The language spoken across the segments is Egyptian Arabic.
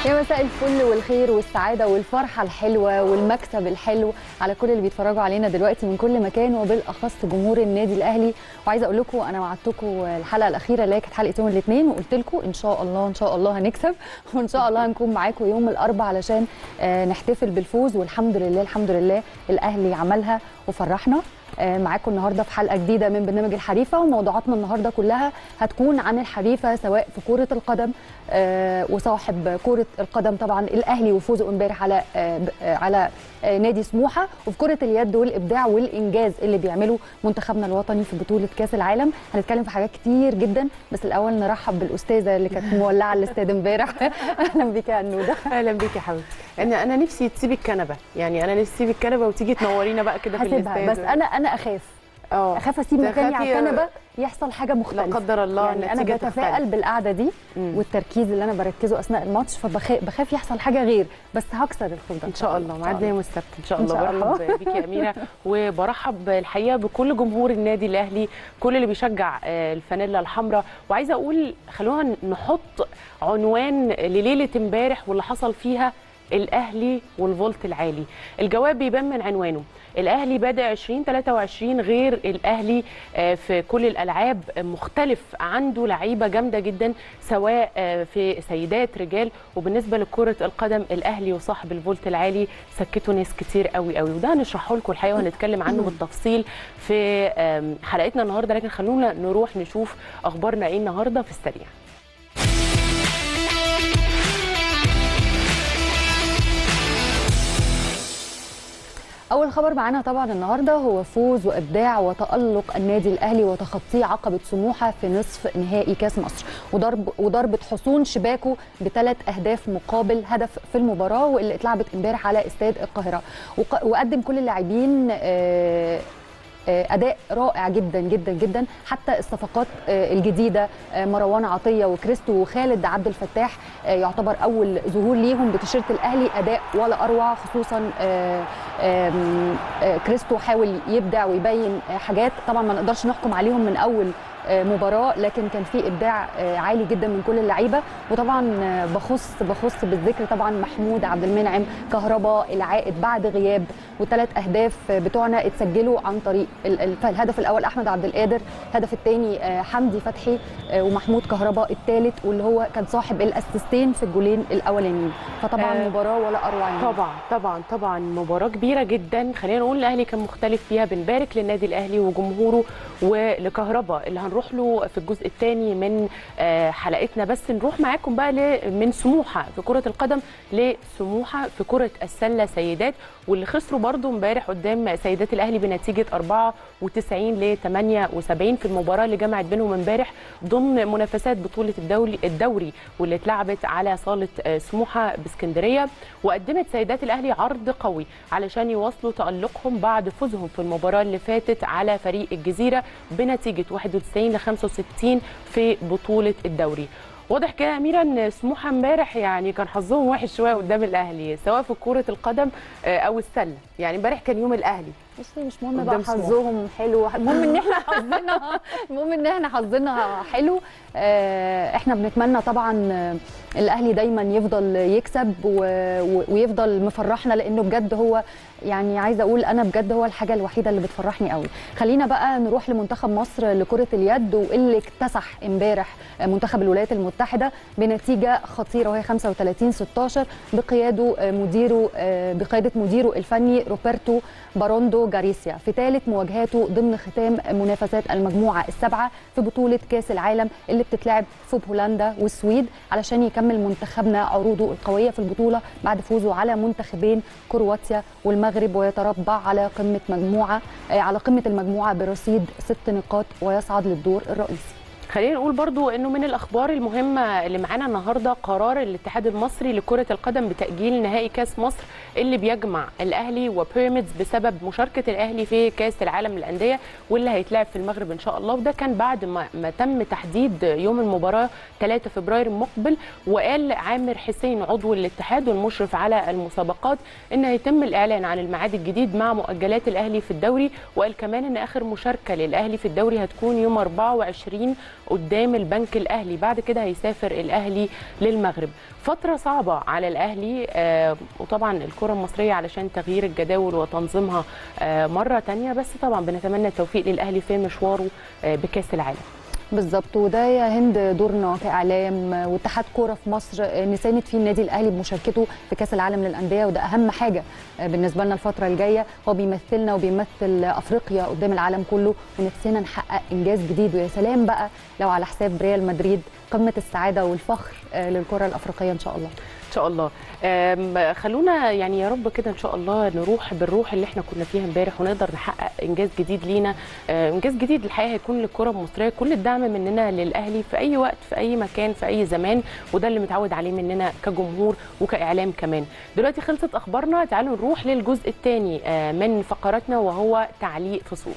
يا مساء الفل والخير والسعاده والفرحه الحلوه والمكسب الحلو على كل اللي بيتفرجوا علينا دلوقتي من كل مكان وبالاخص جمهور النادي الاهلي وعايزه اقول لكم انا وعدتكم الحلقه الاخيره اللي هي كانت حلقه يوم الاثنين وقلت لكم ان شاء الله ان شاء الله هنكسب وان شاء الله هنكون معاكم يوم الاربعاء علشان آه، نحتفل بالفوز والحمد لله الحمد لله الاهلي عملها وفرحنا آه، معاكم النهارده في حلقه جديده من برنامج الحريفه وموضوعاتنا النهارده كلها هتكون عن الحريفه سواء في كره القدم آه، وصاحب كره القدم طبعا الاهلي وفوزه امبارح على آه، ب- آه، على آه، نادي سموحه وفي كره اليد والابداع والانجاز اللي بيعمله منتخبنا الوطني في بطوله كاس العالم هنتكلم في حاجات كتير جدا بس الاول نرحب بالاستاذه اللي كانت مولعه الاستاد امبارح اهلا بيك يا نوده اهلا بيك يا حبيبتي انا انا نفسي تسيبي الكنبه يعني انا نفسي تسيبي الكنبه وتيجي تنورينا بقى كده في هسيبها الاستاد بس انا انا اخاف اه اخاف اسيب مكاني على تخافي- الكنبه يحصل حاجه مختلفه لا قدر الله يعني انا النتيجة بتفائل تختلف. بالقعده دي مم. والتركيز اللي انا بركزه اثناء الماتش فبخاف بخاف يحصل حاجه غير بس هكسر الخوف ده ان شاء الله معادنا يوم السبت ان شاء إن الله شاء الله. برحب بيكي يا اميره وبرحب الحقيقه بكل جمهور النادي الاهلي كل اللي بيشجع آه، الفانيلا الحمراء وعايزه اقول خلونا نحط عنوان لليله امبارح واللي حصل فيها الاهلي والفولت العالي الجواب بيبان من عنوانه الاهلي بدا 2023 غير الاهلي آه، في كل الالعاب مختلف عنده لعيبه جامده جدا سواء آه، في سيدات رجال وبالنسبه لكره القدم الاهلي وصاحب الفولت العالي سكتوا ناس كتير قوي قوي وده هنشرحه لكم الحقيقه وهنتكلم عنه بالتفصيل في آم، حلقتنا النهارده لكن خلونا نروح نشوف اخبارنا ايه النهارده في السريع اول خبر معانا طبعا النهارده هو فوز وابداع وتالق النادي الاهلي وتخطي عقبه سموحه في نصف نهائي كاس مصر وضرب وضربه حصون شباكه بثلاث اهداف مقابل هدف في المباراه واللي اتلعبت امبارح على استاد القاهره وق- وقدم كل اللاعبين آه، آه، اداء رائع جدا جدا جدا حتى الصفقات آه، الجديده آه، مروان عطيه وكريستو وخالد عبد الفتاح آه، يعتبر اول ظهور ليهم بتيشيرت الاهلي اداء ولا اروع خصوصا آه، آم، آه، كريستو حاول يبدع ويبين آه، حاجات طبعا ما نقدرش نحكم عليهم من اول آه، مباراه لكن كان في ابداع آه، عالي جدا من كل اللعيبه وطبعا آه، بخص بخص بالذكر طبعا محمود عبد المنعم كهربا العائد بعد غياب وثلاث اهداف آه، بتوعنا اتسجلوا عن طريق ال- ال- فالهدف الاول احمد عبد القادر الهدف الثاني حمدي فتحي آه، ومحمود كهربا الثالث واللي هو كان صاحب الاسيستين في الجولين الاولانيين فطبعا آه، مباراه ولا اروع يعني. طبعا طبعا طبعا مباراه كبيره جدا خلينا نقول الاهلي كان مختلف فيها بنبارك للنادي الاهلي وجمهوره ولكهربا اللي هنروح له في الجزء الثاني من آه، حلقتنا بس نروح معاكم بقى ل- من سموحه في كره القدم لسموحه في كره السله سيدات واللي خسروا برضو امبارح قدام سيدات الاهلي بنتيجه 94 ل 78 في المباراه اللي جمعت بينهم امبارح ضمن منافسات بطوله الدوري الدوري واللي اتلعبت على صاله آه، سموحه باسكندريه وقدمت سيدات الاهلي عرض قوي علشان يواصلوا تالقهم بعد فوزهم في المباراه اللي فاتت على فريق الجزيره بنتيجه 91 ل 65 في بطوله الدوري واضح كده يا اميره ان سموحه امبارح يعني كان حظهم وحش شويه قدام الاهلي سواء في كره القدم آه، او السله يعني امبارح كان يوم الاهلي بصي مش مهم بقى قدام سموحة. حظهم حلو المهم ان احنا حظنا المهم ان احنا حظنا حلو آه، احنا بنتمنى طبعا آه، الاهلي دايما يفضل يكسب و- و- ويفضل مفرحنا لانه بجد هو يعني عايزه اقول انا بجد هو الحاجه الوحيده اللي بتفرحني قوي خلينا بقى نروح لمنتخب مصر لكره اليد واللي اكتسح امبارح منتخب الولايات المتحده بنتيجه خطيره وهي 35 16 بقياده آه، مديره آه، بقياده مديره الفني روبرتو باروندو جاريسيا في ثالث مواجهاته ضمن ختام منافسات المجموعه السبعه في بطوله كاس العالم اللي بتتلعب في بولندا والسويد علشان يكمل منتخبنا عروضه القويه في البطوله بعد فوزه على منتخبين كرواتيا والمغرب ويتربع على قمه مجموعه آه، على قمه المجموعه برصيد ست نقاط ويصعد للدور الرئيسي خلينا نقول برضو انه من الاخبار المهمه اللي معانا النهارده قرار الاتحاد المصري لكره القدم بتاجيل نهائي كاس مصر اللي بيجمع الاهلي وبيراميدز بسبب مشاركه الاهلي في كاس العالم للانديه واللي هيتلعب في المغرب ان شاء الله وده كان بعد ما, ما تم تحديد يوم المباراه 3 فبراير المقبل وقال عامر حسين عضو الاتحاد والمشرف على المسابقات ان هيتم الاعلان عن الميعاد الجديد مع مؤجلات الاهلي في الدوري وقال كمان ان اخر مشاركه للاهلي في الدوري هتكون يوم 24 قدام البنك الاهلي بعد كده هيسافر الاهلي للمغرب فتره صعبه على الاهلي آه وطبعا الكره المصريه علشان تغيير الجداول وتنظيمها آه مره تانية بس طبعا بنتمنى التوفيق للاهلي في مشواره آه بكاس العالم بالظبط وده يا هند دورنا كاعلام واتحاد كوره في مصر نساند فيه النادي الاهلي بمشاركته في كاس العالم للانديه وده اهم حاجه بالنسبه لنا الفتره الجايه هو بيمثلنا وبيمثل افريقيا قدام العالم كله ونفسنا نحقق انجاز جديد ويا سلام بقى لو على حساب ريال مدريد قمه السعاده والفخر للكره الافريقيه ان شاء الله ان شاء الله خلونا يعني يا رب كده ان شاء الله نروح بالروح اللي احنا كنا فيها امبارح ونقدر نحقق انجاز جديد لينا انجاز جديد الحقيقه هيكون للكره المصريه كل الدعم مننا للاهلي في اي وقت في اي مكان في اي زمان وده اللي متعود عليه مننا كجمهور وكاعلام كمان دلوقتي خلصت اخبارنا تعالوا نروح للجزء الثاني من فقراتنا وهو تعليق فصول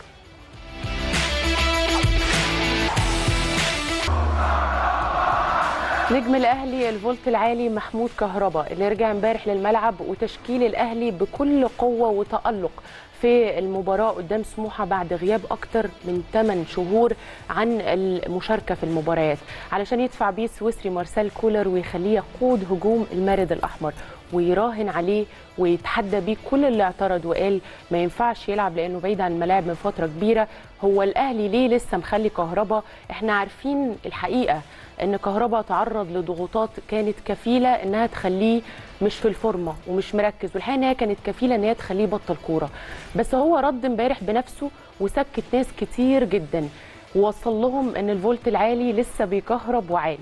نجم الاهلي الفولت العالي محمود كهربا اللي رجع امبارح للملعب وتشكيل الاهلي بكل قوه وتالق في المباراه قدام سموحه بعد غياب اكتر من 8 شهور عن المشاركه في المباريات علشان يدفع بيه السويسري مارسيل كولر ويخليه يقود هجوم المارد الاحمر ويراهن عليه ويتحدى بيه كل اللي اعترض وقال ما ينفعش يلعب لانه بعيد عن الملاعب من فتره كبيره هو الاهلي ليه لسه مخلي كهربا احنا عارفين الحقيقه ان كهربا تعرض لضغوطات كانت كفيله انها تخليه مش في الفورمه ومش مركز والحقيقه ان هي كانت كفيله ان هي تخليه يبطل كوره بس هو رد امبارح بنفسه وسكت ناس كتير جدا ووصل لهم ان الفولت العالي لسه بيكهرب وعالي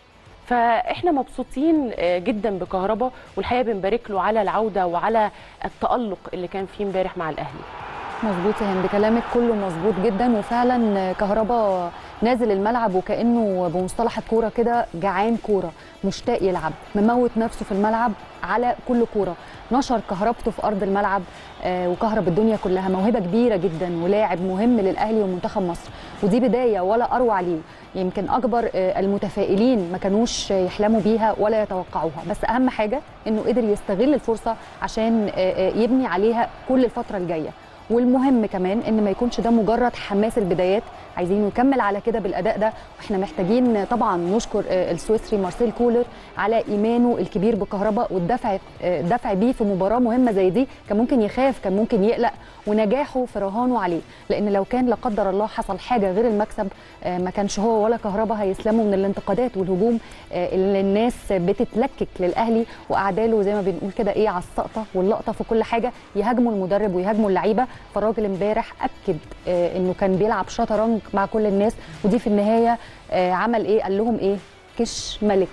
فاحنا مبسوطين جدا بكهربا والحقيقه بنبارك له على العوده وعلى التالق اللي كان فيه امبارح مع الاهلي مظبوط يا هند كلامك كله مظبوط جدا وفعلا كهربا نازل الملعب وكانه بمصطلح الكوره كده جعان كوره مشتاق يلعب مموت نفسه في الملعب على كل كوره نشر كهربته في ارض الملعب آه وكهرب الدنيا كلها موهبه كبيره جدا ولاعب مهم للاهلي ومنتخب مصر ودي بدايه ولا اروع ليه يمكن اكبر آه المتفائلين ما كانوش يحلموا بيها ولا يتوقعوها بس اهم حاجه انه قدر يستغل الفرصه عشان آه يبني عليها كل الفتره الجايه والمهم كمان ان ما يكونش ده مجرد حماس البدايات عايزين نكمل على كده بالاداء ده واحنا محتاجين طبعا نشكر السويسري مارسيل كولر على ايمانه الكبير بكهرباء والدفع الدفع بيه في مباراه مهمه زي دي كان ممكن يخاف كان ممكن يقلق ونجاحه في رهانه عليه لان لو كان لا قدر الله حصل حاجه غير المكسب ما كانش هو ولا كهرباء هيسلموا من الانتقادات والهجوم اللي الناس بتتلكك للاهلي واعداله زي ما بنقول كده ايه على السقطه واللقطه في كل حاجه يهاجموا المدرب ويهاجموا اللعيبه فالراجل امبارح اكد انه كان بيلعب شطرنج مع كل الناس ودي في النهايه عمل ايه قال لهم ايه كش ملك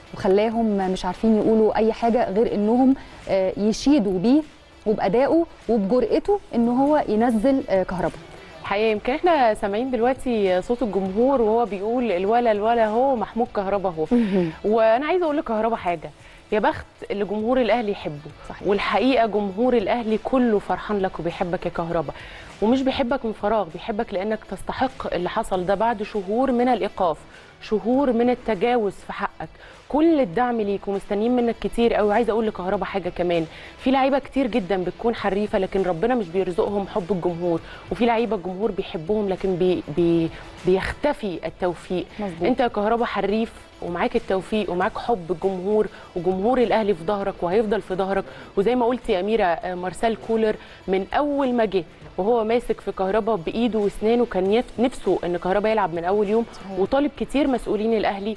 وخلاهم مش عارفين يقولوا اي حاجه غير انهم يشيدوا بيه وبادائه وبجرأته ان هو ينزل كهرباء الحقيقه يمكن احنا سامعين دلوقتي صوت الجمهور وهو بيقول الولا الولا هو محمود كهربا هو وانا عايزه اقول لكهربا حاجه يا بخت اللي جمهور الاهلي يحبه صحيح. والحقيقه جمهور الاهلي كله فرحان لك وبيحبك يا كهربا ومش بيحبك من فراغ بيحبك لانك تستحق اللي حصل ده بعد شهور من الايقاف شهور من التجاوز في حقك كل الدعم ليك ومستنيين منك كتير قوي عايزه اقول لكهربا حاجه كمان في لعيبه كتير جدا بتكون حريفه لكن ربنا مش بيرزقهم حب الجمهور وفي لعيبه الجمهور بيحبهم لكن بي بي بيختفي التوفيق مزبوط. انت يا كهربا حريف ومعاك التوفيق ومعاك حب الجمهور وجمهور الاهلي في ظهرك وهيفضل في ظهرك وزي ما قلت يا اميره مارسيل كولر من اول ما جه وهو ماسك في كهربا بايده واسنانه كان نفسه ان كهربا يلعب من اول يوم صحيح. وطالب كتير مسؤولين الاهلي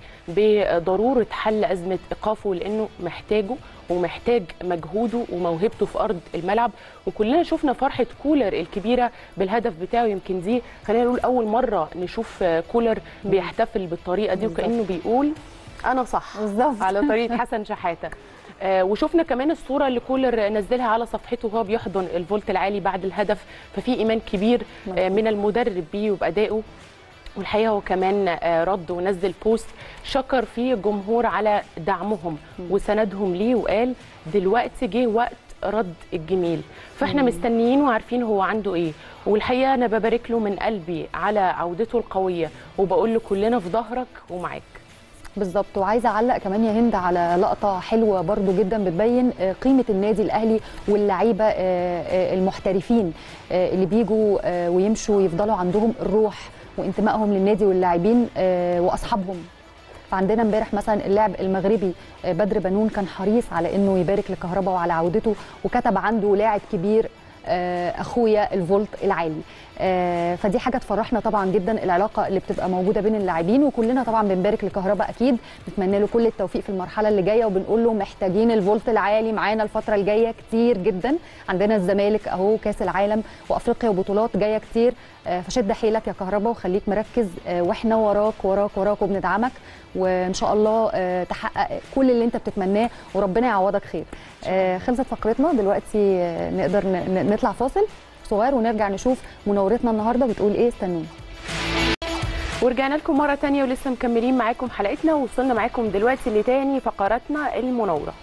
بضروره حل ازمه ايقافه لانه محتاجه ومحتاج مجهوده وموهبته في ارض الملعب وكلنا شفنا فرحه كولر الكبيره بالهدف بتاعه يمكن دي خلينا نقول اول مره نشوف كولر بيحتفل بالطريقه دي وكانه بيقول انا صح بالظبط على طريقه حسن شحاته آه وشفنا كمان الصوره اللي كولر نزلها على صفحته وهو بيحضن الفولت العالي بعد الهدف ففي ايمان كبير آه من المدرب بيه وبادائه والحقيقه هو كمان آه رد ونزل بوست شكر فيه الجمهور على دعمهم وسندهم ليه وقال دلوقتي جه وقت رد الجميل فاحنا مستنيين وعارفين هو عنده ايه والحقيقه انا ببارك له من قلبي على عودته القويه وبقول له كلنا في ظهرك ومعاك بالظبط وعايزه اعلق كمان يا هند على لقطه حلوه برضو جدا بتبين قيمه النادي الاهلي واللعيبه المحترفين اللي بيجوا ويمشوا يفضلوا عندهم الروح وانتمائهم للنادي واللاعبين آه، واصحابهم فعندنا امبارح مثلا اللاعب المغربي آه، بدر بنون كان حريص على انه يبارك لكهربا وعلى عودته وكتب عنده لاعب كبير آه، اخويا الفولت العالي آه، فدي حاجه تفرحنا طبعا جدا العلاقه اللي بتبقى موجوده بين اللاعبين وكلنا طبعا بنبارك لكهربا اكيد بنتمنى له كل التوفيق في المرحله اللي جايه وبنقول له محتاجين الفولت العالي معانا الفتره الجايه كتير جدا عندنا الزمالك اهو كاس العالم وافريقيا وبطولات جايه كتير آه، فشد حيلك يا كهربا وخليك مركز آه، واحنا وراك وراك وراك وبندعمك وان شاء الله آه، تحقق كل اللي انت بتتمناه وربنا يعوضك خير آه، خلصت فقرتنا دلوقتي آه، نقدر ن- ن- نطلع فاصل صغير ونرجع نشوف منورتنا النهارده بتقول ايه استنونا ورجعنا لكم مرة تانية ولسه مكملين معاكم حلقتنا ووصلنا معاكم دلوقتي لتاني فقراتنا المنورة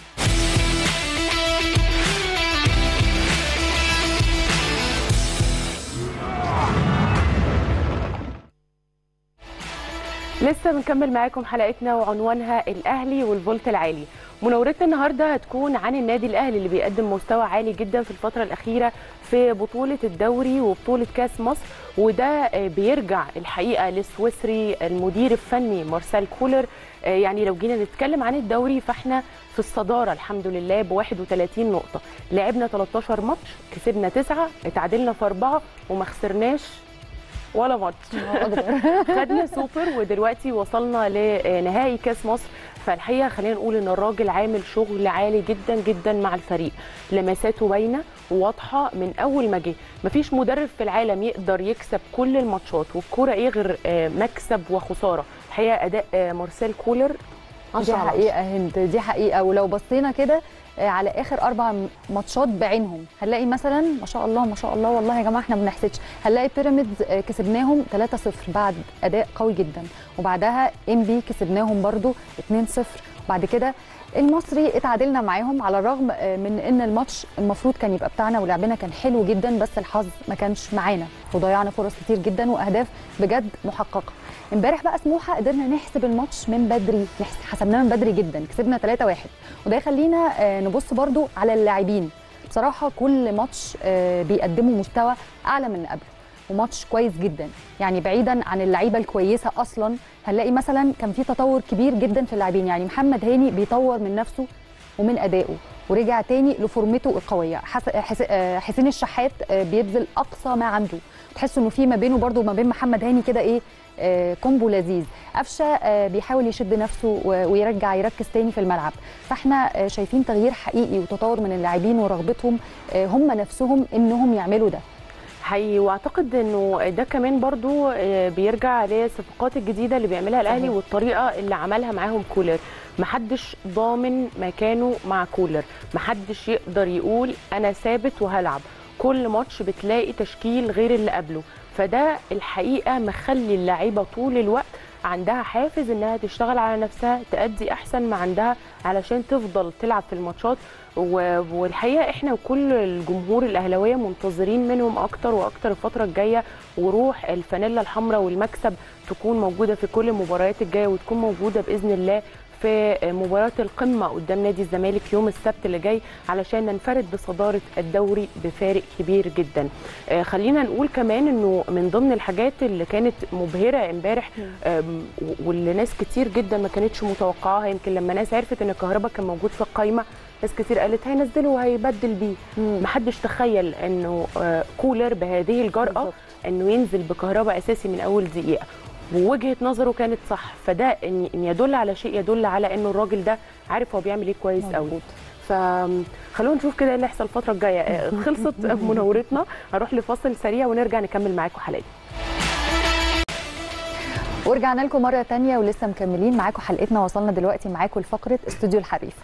لسه بنكمل معاكم حلقتنا وعنوانها الاهلي والفولت العالي منورتنا النهارده هتكون عن النادي الاهلي اللي بيقدم مستوى عالي جدا في الفتره الاخيره في بطوله الدوري وبطوله كاس مصر وده آه، بيرجع الحقيقه للسويسري المدير الفني مارسيل كولر آه، يعني لو جينا نتكلم عن الدوري فاحنا في الصداره الحمد لله ب 31 نقطه لعبنا 13 ماتش كسبنا 9 اتعادلنا في 4 وما خسرناش ولا ماتش الله اكبر خدنا سوبر ودلوقتي وصلنا لنهائي كاس مصر فالحقيقه خلينا نقول ان الراجل عامل شغل عالي جدا جدا مع الفريق لمساته باينه وواضحه من اول ما جه مفيش مدرب في العالم يقدر يكسب كل الماتشات والكوره ايه غير آه، مكسب وخساره الحقيقه اداء آه، مارسيل كولر دي 10 على 10. حقيقه هند دي حقيقه ولو بصينا كده آه، على اخر اربع م- ماتشات بعينهم هنلاقي مثلا ما شاء الله ما شاء الله والله يا جماعه احنا ما بنحسدش هنلاقي بيراميدز آه، كسبناهم 3-0 بعد اداء قوي جدا وبعدها ام بي كسبناهم برضو 2-0 بعد كده المصري اتعادلنا معاهم على الرغم آه، من ان الماتش المفروض كان يبقى بتاعنا ولعبنا كان حلو جدا بس الحظ ما كانش معانا وضيعنا فرص كتير جدا واهداف بجد محققه امبارح بقى سموحه قدرنا نحسب الماتش من بدري نحس- حسبناه من بدري جدا كسبنا 3-1 وده يخلينا آه، نبص برضو على اللاعبين بصراحه كل ماتش آه، بيقدموا مستوى اعلى من اللي قبله وماتش كويس جدا يعني بعيدا عن اللعيبه الكويسه اصلا هنلاقي مثلا كان في تطور كبير جدا في اللاعبين يعني محمد هاني بيطور من نفسه ومن ادائه ورجع تاني لفورمته القويه حس... حس... آه، حسين الشحات آه، بيبذل اقصى ما عنده تحس انه في ما بينه برضو وما بين محمد هاني كده ايه آه، كومبو لذيذ قفشه آه، بيحاول يشد نفسه و- ويرجع يركز تاني في الملعب فاحنا آه، شايفين تغيير حقيقي وتطور من اللاعبين ورغبتهم آه، هم نفسهم انهم يعملوا ده حقيقي واعتقد انه ده كمان برضو آه، بيرجع للصفقات الجديده اللي بيعملها الاهلي صحيح. والطريقه اللي عملها معاهم كولر محدش ضامن مكانه مع كولر محدش يقدر يقول انا ثابت وهلعب كل ماتش بتلاقي تشكيل غير اللي قبله فده الحقيقه مخلي اللعيبه طول الوقت عندها حافز انها تشتغل على نفسها تأدي احسن ما عندها علشان تفضل تلعب في الماتشات و- والحقيقه احنا وكل الجمهور الاهلاويه منتظرين منهم اكتر واكتر الفتره الجايه وروح الفانيلا الحمراء والمكسب تكون موجوده في كل المباريات الجايه وتكون موجوده باذن الله في مباراة القمة قدام نادي الزمالك يوم السبت اللي جاي علشان ننفرد بصدارة الدوري بفارق كبير جدا آه، خلينا نقول كمان انه من ضمن الحاجات اللي كانت مبهرة امبارح آم، واللي ناس كتير جدا ما كانتش متوقعاها يمكن لما ناس عرفت ان الكهرباء كان موجود في القايمة ناس كتير قالت هينزله وهيبدل بيه محدش تخيل انه آه، كولر بهذه الجرأة بالظبط. انه ينزل بكهرباء اساسي من اول دقيقه ووجهه نظره كانت صح فده ان إن يدل على شيء يدل على انه الراجل ده عارف هو بيعمل ايه كويس قوي مظبوط. فخلونا نشوف كده ايه اللي هيحصل الفتره الجايه آه، خلصت مناورتنا هروح لفاصل سريع ونرجع نكمل معاكم حلقتنا ورجعنا لكم مرة تانية ولسه مكملين معاكم حلقتنا وصلنا دلوقتي معاكم لفقرة استوديو الحريف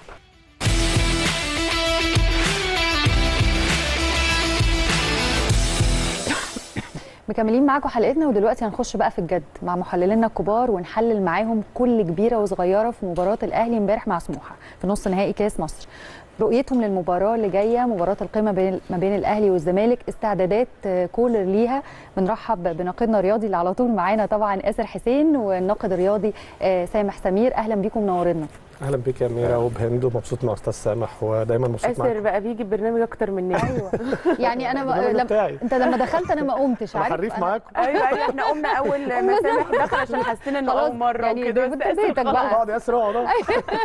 مكملين معاكم حلقتنا ودلوقتي هنخش بقى في الجد مع محللينا الكبار ونحلل معاهم كل كبيرة وصغيرة في مباراة الأهلي امبارح مع سموحة في نص نهائي كاس مصر رؤيتهم للمباراه اللي جايه مباراه القمه بين ما بين الاهلي والزمالك استعدادات آه، كولر ليها بنرحب بناقدنا الرياضي اللي على طول معانا طبعا اسر حسين والناقد الرياضي آه، سامح سمير اهلا بيكم منورنا اهلا بيك يا اميره وبهند ومبسوط مع استاذ سامح ودايما مبسوط اسر معاك بقى بيجي برنامج اكتر مننا ايوه يعني انا البرنامج لما بتاعي. انت لما دخلت انا ما قمتش انا عارف حريف أنا- معاكم ايوه ايوه احنا قمنا اول ما سامح دخل عشان حسينا انه خلاص، اول مره يعني وكده ده بس انت آسر بيتك خلاص. بقى. اقعد يا اسر اقعد اقعد.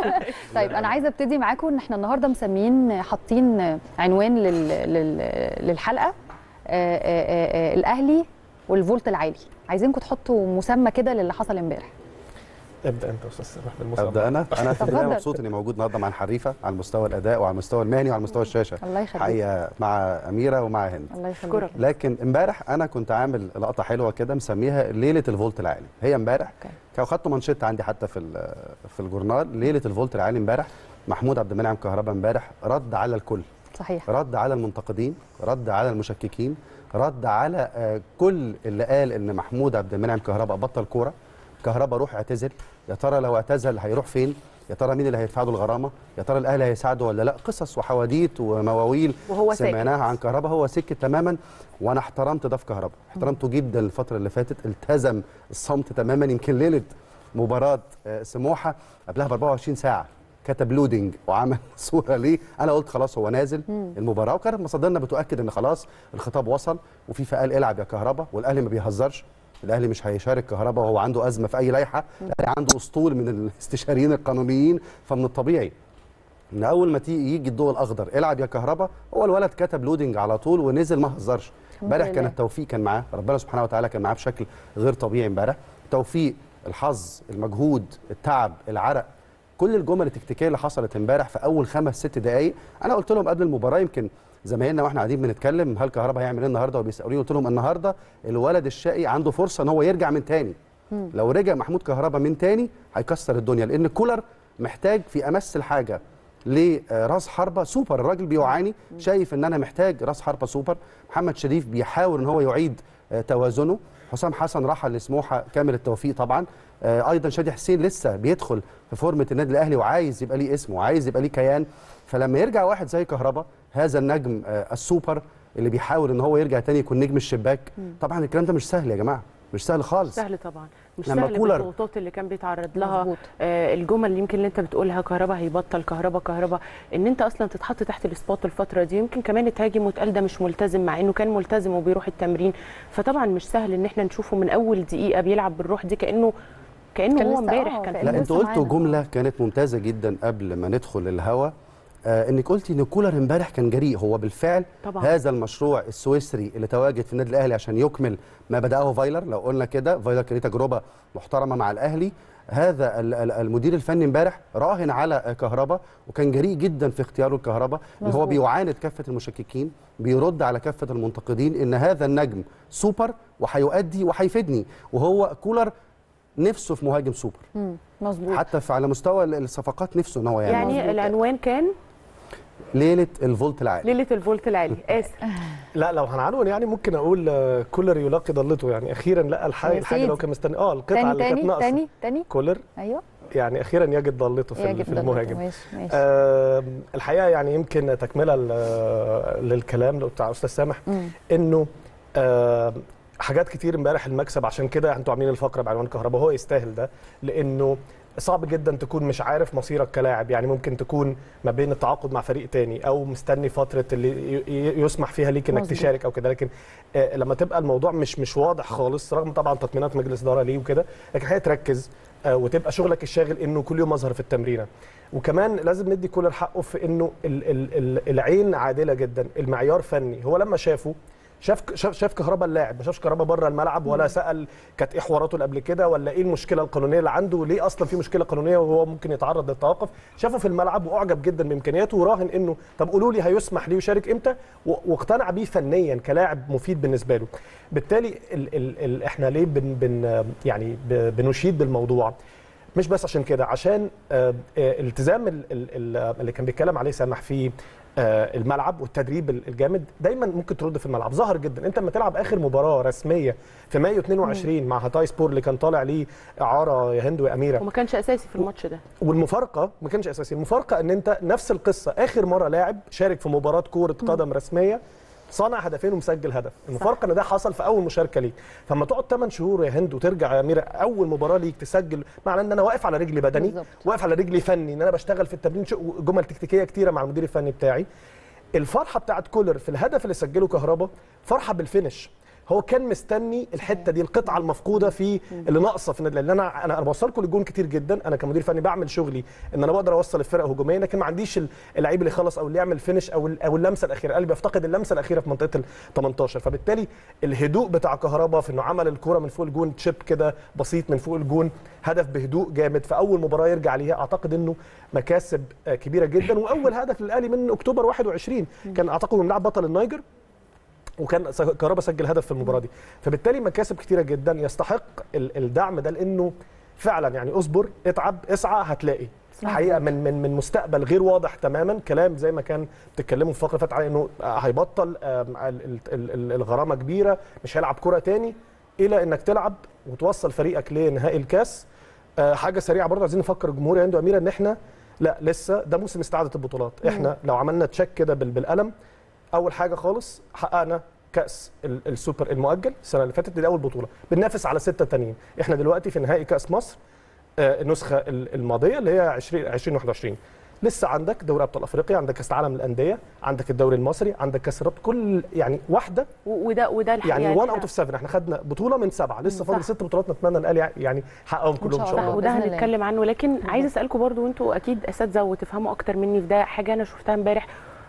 طيب انا عايزه ابتدي معاكم ان احنا النهارده مسميين حاطين عنوان لل... لل... للحلقه آه، آه، آه، آه، الاهلي والفولت العالي عايزينكم تحطوا مسمى كده للي حصل امبارح ابدا انت يا استاذ سامح ابدا بالمسابقه انا انا في البدايه اتفضل. مبسوط اني موجود النهارده مع الحريفه على مستوى الاداء وعلى المستوى المهني وعلى مستوى الشاشه الله يخليك حقيقه مع اميره ومع هند الله يخليك أشكرك. لكن امبارح انا كنت عامل لقطه حلوه كده مسميها ليله الفولت العالي هي امبارح أوكي. كان خدت منشط عندي حتى في ال- في الجورنال ليله الفولت العالي امبارح محمود عبد المنعم كهربا امبارح رد على الكل صحيح رد على المنتقدين رد على المشككين رد على آه، كل اللي قال ان محمود عبد المنعم كهربا بطل كوره كهربا روح اعتزل يا ترى لو اعتزل هيروح فين يا ترى مين اللي هيدفع له الغرامه يا ترى الاهلي هيساعده ولا لا قصص وحواديت ومواويل وهو ساكت. سمعناها عن كهربا هو سكت تماما وانا احترمت ده في كهربا احترمته جدا الفتره اللي فاتت التزم الصمت تماما يمكن ليله مباراه آه، سموحه قبلها ب 24 ساعه كتب لودنج وعمل صوره ليه انا قلت خلاص هو نازل المباراه وكانت مصادرنا بتؤكد ان خلاص الخطاب وصل وفيفا قال العب يا كهربا والاهلي ما بيهزرش الاهلي مش هيشارك كهربا وهو عنده ازمه في اي لائحه الاهلي عنده اسطول من الاستشاريين القانونيين فمن الطبيعي ان اول ما تيجي يجي الضوء الاخضر العب يا كهربا هو الولد كتب لودنج على طول ونزل ما هزرش امبارح لله. كان التوفيق كان معاه ربنا سبحانه وتعالى كان معاه بشكل غير طبيعي امبارح توفيق الحظ المجهود التعب العرق كل الجمل التكتيكيه اللي حصلت امبارح في اول خمس ست دقائق انا قلت لهم قبل المباراه يمكن زمايلنا واحنا قاعدين بنتكلم هل كهربا هيعمل ايه النهارده وبيسالوني قلت لهم النهارده الولد الشقي عنده فرصه ان هو يرجع من تاني لو رجع محمود كهربا من تاني هيكسر الدنيا لان كولر محتاج في امس الحاجه لراس حربه سوبر الراجل بيعاني شايف ان انا محتاج راس حربه سوبر محمد شريف بيحاول ان هو يعيد آه، توازنه حسام حسن رحل لسموحه كامل التوفيق طبعا آه، ايضا شادي حسين لسه بيدخل في فورمه النادي الاهلي وعايز يبقى ليه اسم وعايز يبقى ليه كيان فلما يرجع واحد زي كهربا هذا النجم آه، السوبر اللي بيحاول ان هو يرجع تاني يكون نجم الشباك طبعا الكلام ده مش سهل يا جماعه مش سهل خالص سهل طبعا مش لما سهل كولر- بالضغوطات اللي كان بيتعرض لها مظبوط. آه الجمل اللي يمكن اللي انت بتقولها كهربا هيبطل كهربا كهربا ان انت اصلا تتحط تحت السبوت الفتره دي يمكن كمان تهاجم وتقال ده مش ملتزم مع انه كان ملتزم وبيروح التمرين فطبعا مش سهل ان احنا نشوفه من اول دقيقه بيلعب بالروح دي كانه كانه كان هو لسه- امبارح آه، كان كان لا لسه انت قلت معانا. جمله كانت ممتازه جدا قبل ما ندخل الهوا آه انك قلتي ان كولر امبارح كان جريء هو بالفعل طبعاً. هذا المشروع السويسري اللي تواجد في النادي الاهلي عشان يكمل ما بداه فايلر لو قلنا كده فايلر كان ليه تجربه محترمه مع الاهلي هذا ال- ال- المدير الفني امبارح راهن على كهربا وكان جريء جدا في اختياره الكهربا ان هو مظبوط. بيعاند كافه المشككين بيرد على كافه المنتقدين ان هذا النجم سوبر وهيؤدي وهيفيدني وهو كولر نفسه في مهاجم سوبر مم، مظبوط حتى في على مستوى الصفقات نفسه ان هو يعني, يعني مظبوط. العنوان كان ليله الفولت العالي ليله الفولت العالي اسف لا لو هنعنون يعني ممكن اقول آه، كولر يلاقي ضلته يعني اخيرا لقى الحاجه يا الحاجه اللي هو سيدي. كان مستني اه القطعه تاني اللي كانت تاني ناقصه تاني تاني كولر ايوه يعني اخيرا يجد ضلته في, يا ال- جد في ضلته. المهاجم ماشي ماشي آه الحقيقه يعني يمكن تكمله ل- للكلام اللي بتاع استاذ سامح مم. انه آه حاجات كتير امبارح المكسب عشان كده انتوا عاملين الفقره بعنوان كهرباء هو يستاهل ده لانه صعب جدا تكون مش عارف مصيرك كلاعب يعني ممكن تكون ما بين التعاقد مع فريق تاني او مستني فتره اللي ي- ي- يسمح فيها ليك انك مظبوط. تشارك او كده لكن آه لما تبقى الموضوع مش مش واضح خالص رغم طبعا تطمينات مجلس اداره ليه وكده لكن الحقيقه تركز آه وتبقى شغلك الشاغل انه كل يوم اظهر في التمرينه وكمان لازم ندي كولر حقه في انه ال ال ال العين عادله جدا المعيار فني هو لما شافه شاف شاف, شاف كهربا اللاعب ما شافش كهربا بره الملعب ولا سال كانت ايه حواراته اللي قبل كده ولا ايه المشكله القانونيه اللي عنده ليه اصلا في مشكله قانونيه وهو ممكن يتعرض للتوقف شافه في الملعب واعجب جدا بامكانياته وراهن انه طب قولوا لي هيسمح ليه يشارك امتى و- واقتنع بيه فنيا كلاعب مفيد بالنسبه له بالتالي ال ال ال احنا ليه بن بن يعني ب- بنشيد بالموضوع مش بس عشان كده عشان آه، آه، التزام ال- ال- ال- اللي كان بيتكلم عليه سامح في آه، الملعب والتدريب ال- الجامد دايما ممكن ترد في الملعب ظاهر جدا انت لما تلعب اخر مباراه رسميه في مايو 22 مع هاتاي سبور اللي كان طالع ليه اعاره يا هند واميره وما كانش اساسي في الماتش ده والمفارقه ما كانش اساسي المفارقه ان انت نفس القصه اخر مره لاعب شارك في مباراه كوره قدم رسميه صنع هدفين ومسجل هدف المفارقه ان ده حصل في اول مشاركه ليك فلما تقعد 8 شهور يا هند وترجع يا اميره اول مباراه ليك تسجل معناه ان انا واقف على رجلي بدني بالظبط. واقف على رجلي فني ان انا بشتغل في التمرين شو- جمل تكتيكيه كتيره مع المدير الفني بتاعي الفرحه بتاعت كولر في الهدف اللي سجله كهربا فرحه بالفينش هو كان مستني الحته دي القطعه المفقوده في اللي ناقصه في النادي لان انا انا انا بوصلكم للجون كتير جدا انا كمدير فني بعمل شغلي ان انا بقدر اوصل الفرقه هجوميا لكن ما عنديش ال- اللعيب اللي يخلص او اللي يعمل فينش او ال- او اللمسه الاخيره قلبي بيفتقد اللمسه الاخيره في منطقه ال 18 فبالتالي الهدوء بتاع كهربا في انه عمل الكوره من فوق الجون تشيب كده بسيط من فوق الجون هدف بهدوء جامد في اول مباراه يرجع ليها اعتقد انه مكاسب آه، كبيره جدا واول هدف للاهلي من اكتوبر 21 كان اعتقد من لاعب بطل النيجر وكان س- كهربا سجل هدف في المباراه دي فبالتالي مكاسب كتيره جدا يستحق ال- الدعم ده لانه فعلا يعني اصبر اتعب اسعى هتلاقي حقيقه من من من مستقبل غير واضح تماما كلام زي ما كان بتتكلموا في الفقره اللي فاتت على انه هيبطل آم، ال- ال- ال- الغرامه كبيره مش هيلعب كره تاني الى انك تلعب وتوصل فريقك لنهائي الكاس آه، حاجه سريعه برضه عايزين نفكر الجمهور يا هند واميره ان احنا لا لسه ده موسم استعاده البطولات احنا لو عملنا تشيك كده بال- بالقلم اول حاجه خالص حققنا كاس ال- السوبر المؤجل السنه اللي فاتت دي اول بطوله بننافس على سته تانيين احنا دلوقتي في نهائي كاس مصر آه، النسخه ال- الماضيه اللي هي 20 2021 لسه عندك دوري ابطال افريقيا عندك كاس العالم للانديه عندك الدوري المصري عندك كاس الرابطه كل يعني واحده و- وده وده الحقيقه يعني 1 إحنا- اوت اوف 7 احنا خدنا بطوله من سبعه لسه صح. فاضل ست بطولات نتمنى الاهلي يعني يحققهم كلهم ان شاء شاء الله. الله وده بإذن الله. هنتكلم عنه لكن عايزه اسالكم برضو وانتوا اكيد اساتذه وتفهموا اكتر مني في ده حاجه انا شفتها امبارح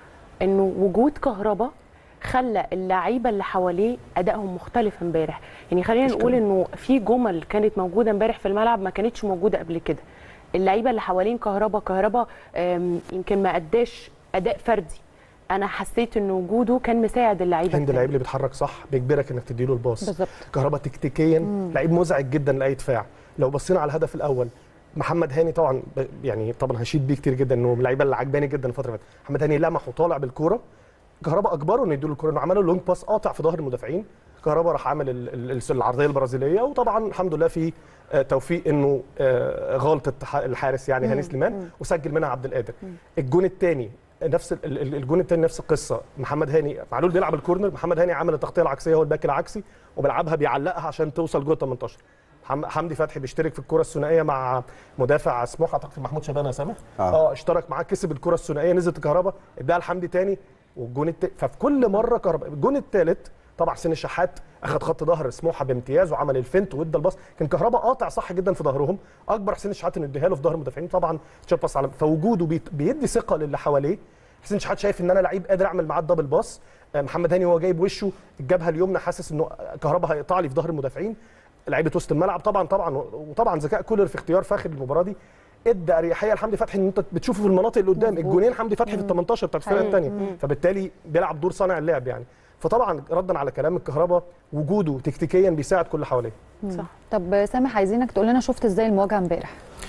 انه وجود كهربا خلى اللعيبه اللي حواليه ادائهم مختلف امبارح يعني خلينا مشكلة. نقول انه في جمل كانت موجوده امبارح في الملعب ما كانتش موجوده قبل كده اللعيبه اللي حوالين كهربا كهربا آم، يمكن ما اداش اداء فردي انا حسيت ان وجوده كان مساعد اللعيبه هند التانية. اللعيب اللي بيتحرك صح بيجبرك انك تديله الباص بالظبط كهربا تكتيكيا لعيب مزعج جدا لاي دفاع لو بصينا على الهدف الاول محمد هاني طبعا ب- يعني طبعا هشيد بيه كتير جدا انه من اللعيبه اللي عجباني جدا الفتره اللي فاتت محمد هاني لمح وطالع بالكوره كهربا اجبره انه يديله الكوره انه عمل له لونج باس قاطع في ظهر المدافعين كهربا راح عامل ال- ال- ال- العرضيه البرازيليه وطبعا الحمد لله في آه، توفيق انه آه، غلطه ح- الحارس يعني هاني سليمان وسجل منها عبد القادر الجون الثاني نفس ال- ال- الجون الثاني نفس القصه محمد هاني معلول بيلعب الكورنر محمد هاني عمل التغطيه العكسيه هو الباك العكسي وبيلعبها بيعلقها عشان توصل جوه 18 حم- حمدي فتحي بيشترك في الكره الثنائيه مع مدافع سموحه اعتقد محمود شبانه يا سامح آه. اه اشترك معاه كسب الكره الثنائيه نزلت الكهرباء اداها لحمدي تاني والجون الت... ففي كل مره كهرباء الجون الثالث طبعا حسين الشحات اخذ خط ظهر سموحه بامتياز وعمل الفنت وادى الباص كان كهرباء قاطع صح جدا في ظهرهم اكبر حسين الشحات انه يديها له في ظهر المدافعين طبعا تشاب باص على فوجوده بيت... بيدي ثقه للي حواليه حسين شحات شايف ان انا لعيب قادر اعمل معاه الدبل باص آه، محمد هاني وهو جايب وشه الجبهه اليمنى حاسس انه كهرباء هيقطع لي في ظهر المدافعين لعيبه وسط الملعب طبعا طبعا وطبعا ذكاء كولر في اختيار فاخر المباراه دي ادى اريحيه لحمدي فتحي ان انت بتشوفه في المناطق اللي قدام مظبوط. الجونين حمدي فتحي في ال 18 بتاعت الفرقه حقيقي. الثانيه فبالتالي بيلعب دور صانع اللعب يعني فطبعا ردا على كلام الكهرباء وجوده تكتيكيا بيساعد كل اللي حواليه صح طب سامح عايزينك تقول لنا شفت ازاي المواجهه امبارح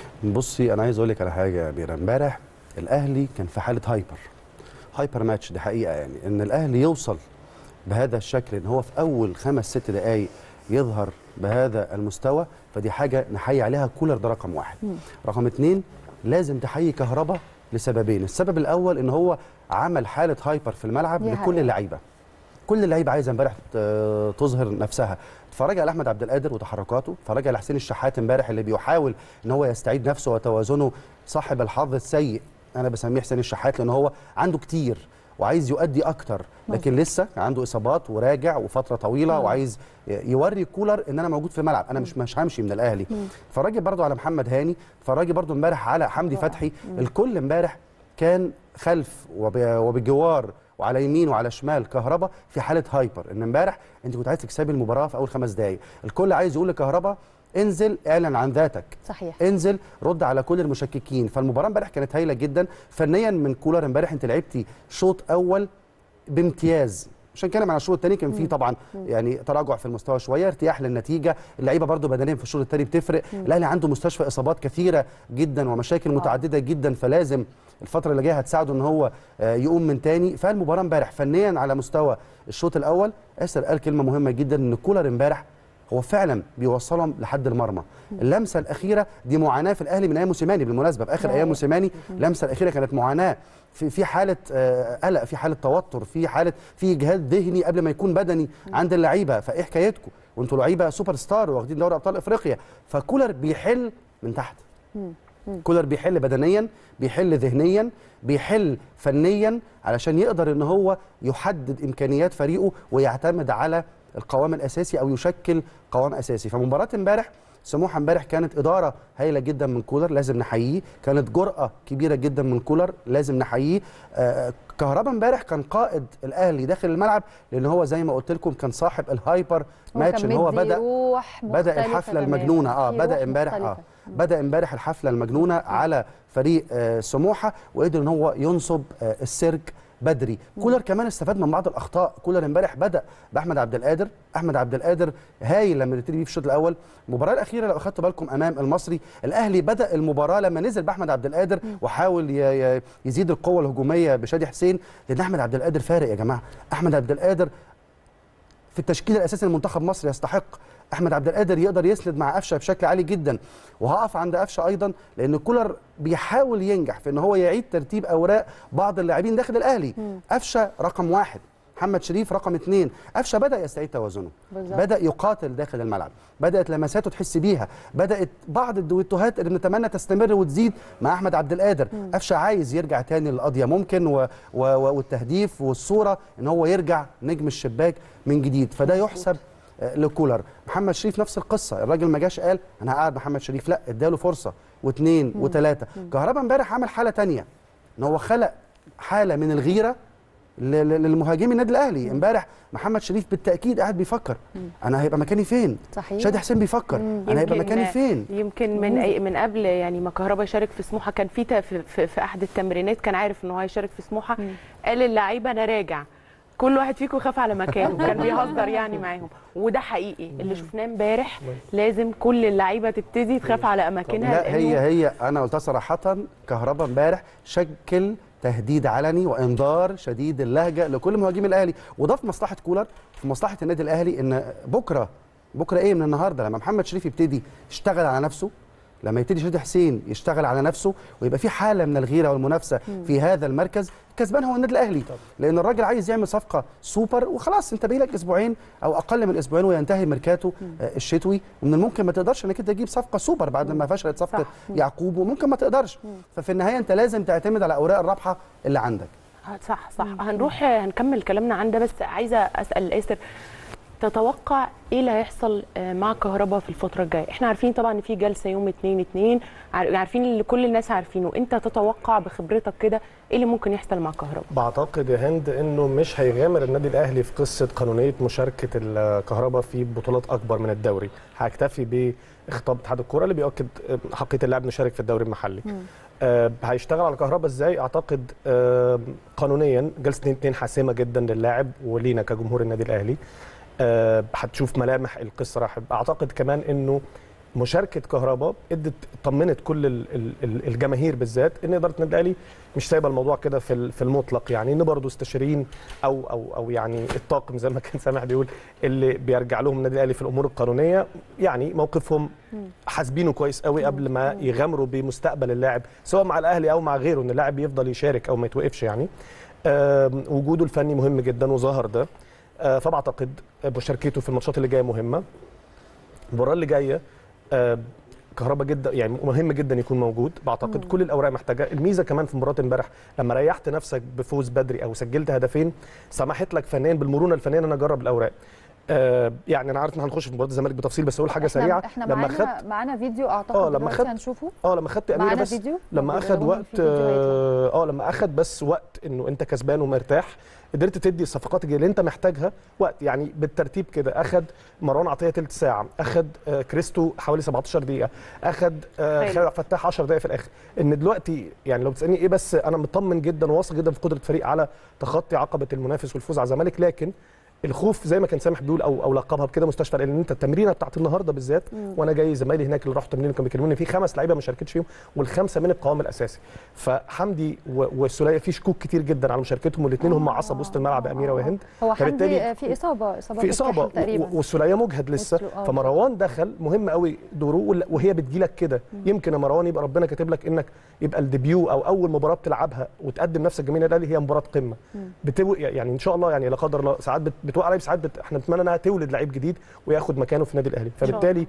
بصي انا عايز اقول لك على حاجه يا اميره امبارح الاهلي كان في حاله هايبر هايبر ماتش دي حقيقه يعني ان الاهلي يوصل بهذا الشكل ان هو في اول خمس ست دقائق يظهر بهذا المستوى فدي حاجه نحيي عليها كولر ده رقم واحد رقم اتنين لازم تحيي كهربا لسببين السبب الاول ان هو عمل حاله هايبر في الملعب دي لكل حقيقة. اللعيبه كل اللعيبه عايزه امبارح ت- تظهر نفسها اتفرج على احمد عبد القادر وتحركاته اتفرج على حسين الشحات امبارح اللي بيحاول ان هو يستعيد نفسه وتوازنه صاحب الحظ السيء انا بسميه حسين الشحات لان هو عنده كتير وعايز يؤدي اكتر لكن لسه عنده اصابات وراجع وفتره طويله وعايز ي- يوري كولر ان انا موجود في الملعب انا مش مش همشي من الاهلي اتفرجي برضو على محمد هاني اتفرجي برضو امبارح على حمدي فتحي الكل امبارح كان خلف وب- وبجوار وعلى يمين وعلى شمال كهربا في حاله هايبر ان امبارح انت كنت عايز تكسبي المباراه في اول خمس دقائق الكل عايز يقول لكهربا انزل اعلن عن ذاتك صحيح انزل رد على كل المشككين فالمباراه امبارح كانت هايله جدا فنيا من كولر امبارح انت لعبتي شوط اول بامتياز مش هنتكلم عن الشوط الثاني كان في طبعا يعني تراجع في المستوى شويه ارتياح للنتيجه اللعيبه برده بدنيا في الشوط الثاني بتفرق الاهلي عنده مستشفى اصابات كثيره جدا ومشاكل متعدده جدا فلازم الفتره اللي جايه هتساعده ان هو آه، يقوم من تاني فالمباراه امبارح فنيا على مستوى الشوط الاول اسر قال كلمه مهمه جدا ان كولر امبارح هو فعلا بيوصلهم لحد المرمى اللمسه الاخيره دي معاناه في الاهلي من ايام موسيماني بالمناسبه في اخر ايام موسيماني اللمسه الاخيره كانت معاناه في في حاله آه، قلق في حاله توتر في حاله في اجهاد ذهني قبل ما يكون بدني عند اللعيبه فايه حكايتكم وانتوا لعيبه سوبر ستار واخدين دوري ابطال افريقيا فكولر بيحل من تحت كولر بيحل بدنيا بيحل ذهنيا بيحل فنيا علشان يقدر ان هو يحدد امكانيات فريقه ويعتمد على القوام الاساسي او يشكل قوام اساسي فمباراه امبارح سموحه امبارح كانت اداره هايله جدا من كولر لازم نحييه كانت جرأه كبيره جدا من كولر لازم نحييه آه كهربا امبارح كان قائد الاهلي داخل الملعب لان هو زي ما قلت لكم كان صاحب الهايبر ماتش ان هو بدا روح بدا مختلفة الحفله تماماً. المجنونه اه في بدا روح امبارح اه مختلفة. بدا امبارح الحفله المجنونه على فريق آه سموحه وقدر ان هو ينصب آه السيرك بدري كولر كمان استفاد من بعض الاخطاء كولر امبارح بدا باحمد عبد القادر احمد عبد القادر هايل لما نبتدي بيه في الشوط الاول المباراه الاخيره لو اخدتوا بالكم امام المصري الاهلي بدا المباراه لما نزل باحمد عبد القادر وحاول ي- ي- يزيد القوه الهجوميه بشادي حسين لان احمد عبد القادر فارق يا جماعه احمد عبد القادر في التشكيل الاساسي لمنتخب مصر يستحق احمد عبد القادر يقدر يسند مع قفشه بشكل عالي جدا وهقف عند قفشه ايضا لان كولر بيحاول ينجح في ان هو يعيد ترتيب اوراق بعض اللاعبين داخل الاهلي قفشه رقم واحد محمد شريف رقم اثنين قفشه بدا يستعيد توازنه بالظبط. بدا يقاتل داخل الملعب بدات لمساته تحس بيها بدات بعض الدويتوهات اللي بنتمنى تستمر وتزيد مع احمد عبد القادر قفشه عايز يرجع تاني للقضيه ممكن و... و... و... والتهديف والصوره ان هو يرجع نجم الشباك من جديد فده يحسب آه، لكولر محمد شريف نفس القصه الراجل ما جاش قال انا هقعد محمد شريف لا اداله فرصه واثنين وثلاثه كهربا امبارح عمل حاله تانية ان هو خلق حاله من الغيره ل- ل- للمهاجمين النادي الاهلي امبارح محمد شريف بالتاكيد قاعد بيفكر انا هيبقى مكاني فين صحيح. شادي حسين بيفكر انا هيبقى يمكن- مكاني فين يمكن من أي من قبل يعني ما كهربا يشارك في سموحه كان في تا- في, في, في احد التمرينات كان عارف ان هو هيشارك في سموحه قال للعيبه انا راجع كل واحد فيكم خاف على مكانه كان بيهزر يعني معاهم وده حقيقي اللي شفناه امبارح لازم كل اللعيبه تبتدي تخاف على اماكنها لا لأنه هي هي انا قلتها صراحه كهربا امبارح شكل تهديد علني وانذار شديد اللهجه لكل مهاجمي الاهلي وده في مصلحه كولر في مصلحه النادي الاهلي ان بكره بكره ايه من النهارده لما محمد شريف يبتدي يشتغل على نفسه لما يبتدي شادي حسين يشتغل على نفسه ويبقى في حاله من الغيره والمنافسه في هذا المركز كسبان هو النادي الاهلي لان الراجل عايز يعمل صفقه سوبر وخلاص انت باقي لك اسبوعين او اقل من اسبوعين وينتهي ميركاتو آه، الشتوي ومن الممكن ما تقدرش انك انت تجيب صفقه سوبر بعد ما فشلت صفقه صح. يعقوب وممكن ما تقدرش ففي النهايه انت لازم تعتمد على اوراق الرابحه اللي عندك آه، صح صح هنروح هنكمل كلامنا عن ده بس عايزه اسال اسر تتوقع ايه اللي هيحصل آه، مع كهربا في الفتره الجايه احنا عارفين طبعا ان في جلسه يوم 2 2 عارفين اللي كل الناس عارفينه انت تتوقع بخبرتك كده ايه اللي ممكن يحصل مع كهربا بعتقد يا هند انه مش هيغامر النادي الاهلي في قصه قانونيه مشاركه الكهرباء في بطولات اكبر من الدوري هيكتفي بخطاب اتحاد الكوره اللي بيؤكد حقيه اللاعب نشارك في الدوري المحلي آه هيشتغل على الكهرباء ازاي اعتقد آه قانونيا جلسه 2 2 حاسمه جدا للاعب ولينا كجمهور النادي الاهلي آه هتشوف ملامح القصه راح اعتقد كمان انه مشاركه كهرباء ادت طمنت كل ال- ال- ال- الجماهير بالذات ان اداره النادي الاهلي مش سايبه الموضوع كده في ال- في المطلق يعني ان برضه استشاريين او او او يعني الطاقم زي ما كان سامح بيقول اللي بيرجع لهم النادي الاهلي في الامور القانونيه يعني موقفهم حاسبينه كويس قوي قبل ما يغامروا بمستقبل اللاعب سواء مع الاهلي او مع غيره ان اللاعب يفضل يشارك او ما يتوقفش يعني آم، وجوده الفني مهم جدا وظهر ده آه، فبعتقد مشاركته في الماتشات اللي جايه مهمه المباراه اللي جايه آه، كهربا جدا يعني مهم جدا يكون موجود بعتقد كل الاوراق محتاجه الميزه كمان في مباراه امبارح لما ريحت نفسك بفوز بدري او سجلت هدفين سمحت لك فنيا بالمرونه الفنيه ان انا اجرب الاوراق آه يعني انا عارف ان هنخش في مباراه الزمالك بتفصيل بس اقول حاجه احنا سريعه احنا لما معانا خدت معانا فيديو اعتقد آه، لما دلوقتي خدت- هنشوفه اه لما خدت اميره معانا بس فيديو لما موجود اخد أهو، وقت في فيديو هيطلع. اه آه، لما اخد بس وقت انه انت كسبان ومرتاح قدرت تدي الصفقات اللي انت محتاجها وقت يعني بالترتيب كده اخد مروان عطيه ثلث ساعه اخد آه كريستو حوالي 17 دقيقه اخد آه حلو. خالد عبد الفتاح 10 دقائق في الاخر ان دلوقتي يعني لو بتسالني ايه بس انا مطمن جدا وواثق جدا في قدره الفريق على تخطي عقبه المنافس والفوز على الزمالك لكن الخوف زي ما كان سامح بيقول او او لقبها بكده مستشفى لان انت التمرينه بتاعت النهارده بالذات وانا جاي زمايلي هناك اللي راحوا تمرين كانوا بيكلموني في خمس لعيبه ما شاركتش فيهم والخمسه من القوام الاساسي فحمدي و- والسوليه في شكوك كتير جدا على مشاركتهم والاثنين هم عصب وسط الملعب اميره وهند هو فبالتالي حمدي في اصابه اصابه في اصابه الكاحل تقريبا و- والسوليه مجهد لسه وصلوا، آه. فمروان دخل مهم قوي دوره وال- وهي بتجيلك كده يمكن يا مروان يبقى ربنا كاتب لك انك يبقى الديبيو او اول مباراه بتلعبها وتقدم نفسك جميل الاهلي هي مباراه قمه بتو... يعني ان شاء الله يعني لا قدر الله ساعات بت... بتوقع عليه ساعات بت... احنا نتمنى انها تولد لعيب جديد وياخد مكانه في النادي الاهلي شاء الله. فبالتالي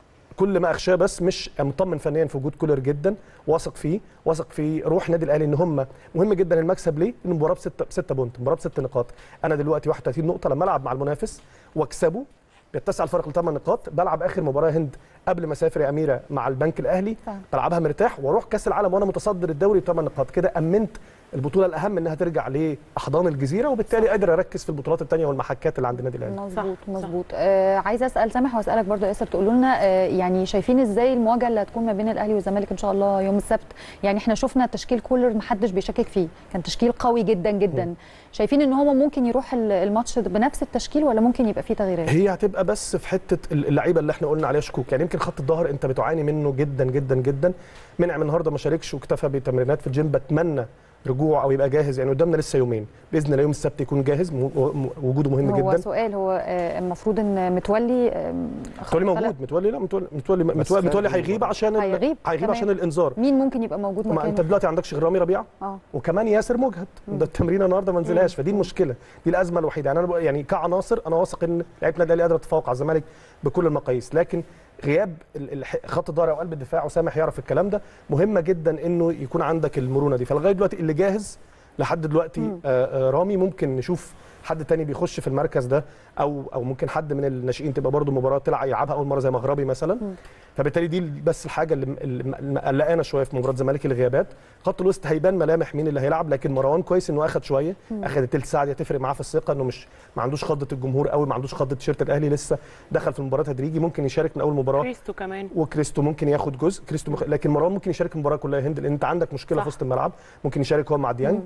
كل ما اخشاه بس مش مطمن فنيا في وجود كولر جدا واثق فيه واثق في روح النادي الاهلي ان هم مهم جدا المكسب ليه؟ ان المباراه بسته بسته بونت مباراه بست نقاط انا دلوقتي 31 نقطه لما العب مع المنافس واكسبه بيتسع الفرق لثمان نقاط بلعب اخر مباراه هند قبل ما اسافر يا اميره مع البنك الاهلي فعلا. بلعبها مرتاح واروح كاس العالم وانا متصدر الدوري بثمان نقاط كده امنت البطوله الاهم انها ترجع لاحضان الجزيره وبالتالي قادر اركز في البطولات الثانيه والمحكات اللي عند النادي الاهلي مظبوط صح، مظبوط آه عايزه اسال سامح واسالك برضو ياسر تقولوا لنا آه يعني شايفين ازاي المواجهه اللي هتكون ما بين الاهلي والزمالك ان شاء الله يوم السبت يعني احنا شفنا تشكيل كولر محدش بيشكك فيه كان تشكيل قوي جدا جدا شايفين ان هو ممكن يروح ال- الماتش ده بنفس التشكيل ولا ممكن يبقى فيه تغييرات هي هتبقى بس في حته اللعيبه اللي احنا قلنا عليها شكوك يعني يمكن خط الظهر انت بتعاني منه جدا جدا جدا منعم النهارده ما شاركش واكتفى بتمرينات في الجيم بتمنى رجوعه او يبقى جاهز يعني قدامنا لسه يومين باذن الله يوم السبت يكون جاهز م- م- وجوده مهم هو جدا سؤال هو آه، المفروض ان متولي آم، متولي خلاص- موجود متولي لا متولي متولي بس متولي, متولي خارج هيغيب عشان ال- هيغيب هيغيب كمان. عشان الانذار مين ممكن يبقى موجود ما انت مكانه دلوقتي عندكش غير رامي ربيعه اه وكمان ياسر مجهد ده التمرين النهارده ما نزلهاش فدي المشكله دي الازمه الوحيده يعني انا بقول- يعني كعناصر انا واثق ان لعيبه النادي الاهلي قادره تتفوق على الزمالك بكل المقاييس لكن غياب ال- ال- خط الظهر او قلب الدفاع وسامح يعرف الكلام ده مهمه جدا انه يكون عندك المرونه دي فلغايه دلوقتي اللي جاهز لحد دلوقتي آه آه رامي ممكن نشوف حد تاني بيخش في المركز ده او او ممكن حد من الناشئين تبقى برضو مباراه تلعب يلعبها اول مره زي مغربي مثلا فبالتالي دي بس الحاجه اللي اللي مقلقانا شويه في مباراه الزمالك الغيابات خط الوسط هيبان ملامح مين اللي هيلعب لكن مروان كويس انه اخد شويه اخد الثلث ساعه دي هتفرق معاه في الثقه انه مش ما عندوش خضه الجمهور قوي ما عندوش خضه تيشيرت الاهلي لسه دخل في المباراه تدريجي ممكن يشارك من اول مباراه كريستو كمان وكريستو ممكن ياخد جزء كريستو مخ... لكن مروان ممكن يشارك المباراه كلها هند لان انت عندك مشكله صح. في وسط الملعب ممكن يشارك هو مع ديانج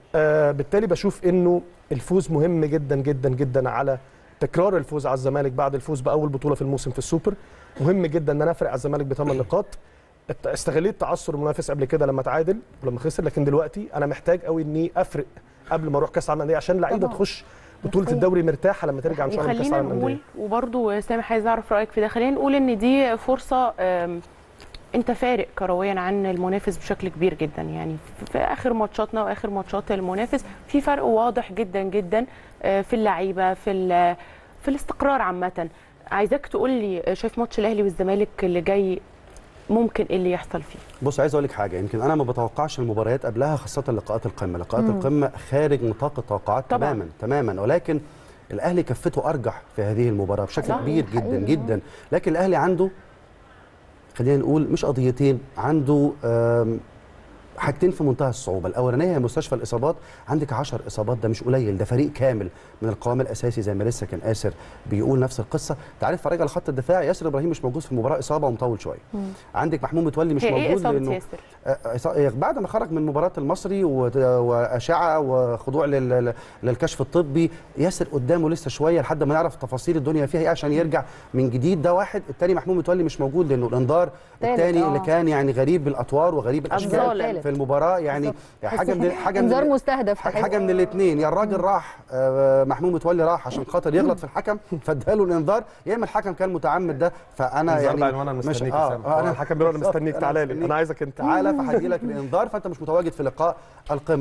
آه بالتالي بشوف انه الفوز مهم جدا جدا جدا على تكرار الفوز على الزمالك بعد الفوز باول بطوله في الموسم في السوبر مهم جدا ان انا افرق على الزمالك بثمان نقاط ات- استغليت تعثر المنافس قبل كده لما تعادل ولما خسر لكن دلوقتي انا محتاج قوي اني افرق قبل ما اروح كاس العالم للانديه عشان لعيبه طبعاً. تخش بطوله صحيح. الدوري مرتاحه لما ترجع ان شاء الله من كاس وخلينا العالم نقول للانديه وبرضه سامح عايز اعرف رايك في ده خلينا نقول ان دي فرصه آم، انت فارق كرويا عن المنافس بشكل كبير جدا يعني في اخر ماتشاتنا واخر ماتشات المنافس في فرق واضح جدا جدا آه، في اللعيبه في ال- في الاستقرار عامه عايزاك تقول لي آه، شايف ماتش الاهلي والزمالك اللي جاي ممكن ايه اللي يحصل فيه بص عايز اقول لك حاجه يمكن انا ما بتوقعش المباريات قبلها خاصه لقاءات القمه لقاءات القمه خارج نطاق التوقعات طبعاً. تماما تماما ولكن الاهلي كفته ارجح في هذه المباراه بشكل صح، كبير جدا حقيقي. جدا لكن الاهلي عنده خلينا نقول مش قضيتين عنده آم، حاجتين في منتهى الصعوبه الاولانيه هي مستشفى الاصابات عندك 10 اصابات ده مش قليل ده فريق كامل من القوام الاساسي زي ما لسه كان اسر بيقول نفس القصه انت عارف فريق على خط الدفاع ياسر ابراهيم مش موجود في المباراه اصابه ومطول شويه عندك محمود متولي مش هي ايه موجود اصابه لانه ياسر آه، إصا- بعد ما خرج من مباراه المصري و- واشعه وخضوع لل- للكشف الطبي ياسر قدامه لسه شويه لحد ما نعرف تفاصيل الدنيا فيها ايه عشان يرجع من جديد ده واحد التاني محمود متولي مش موجود لانه الانذار تالت، الثاني آه. اللي كان يعني غريب بالاطوار وغريب الاشكال الظالم. في المباراه يعني بالظبط. حاجه من حاجه انذار من مستهدف حاجه من الاثنين يا الراجل راح آه، محمود متولي راح عشان خاطر يغلط في الحكم فاداله الانذار يا اما الحكم كان متعمد ده فانا انذار يعني بعنوان انا مش- مستنيك آه، يا سامح آه، هو الحكم بيقول انا بالظبط، مستنيك تعالى لي مستنيك. انا عايزك انت تعالى فهدي لك الانذار فانت مش متواجد في لقاء القمه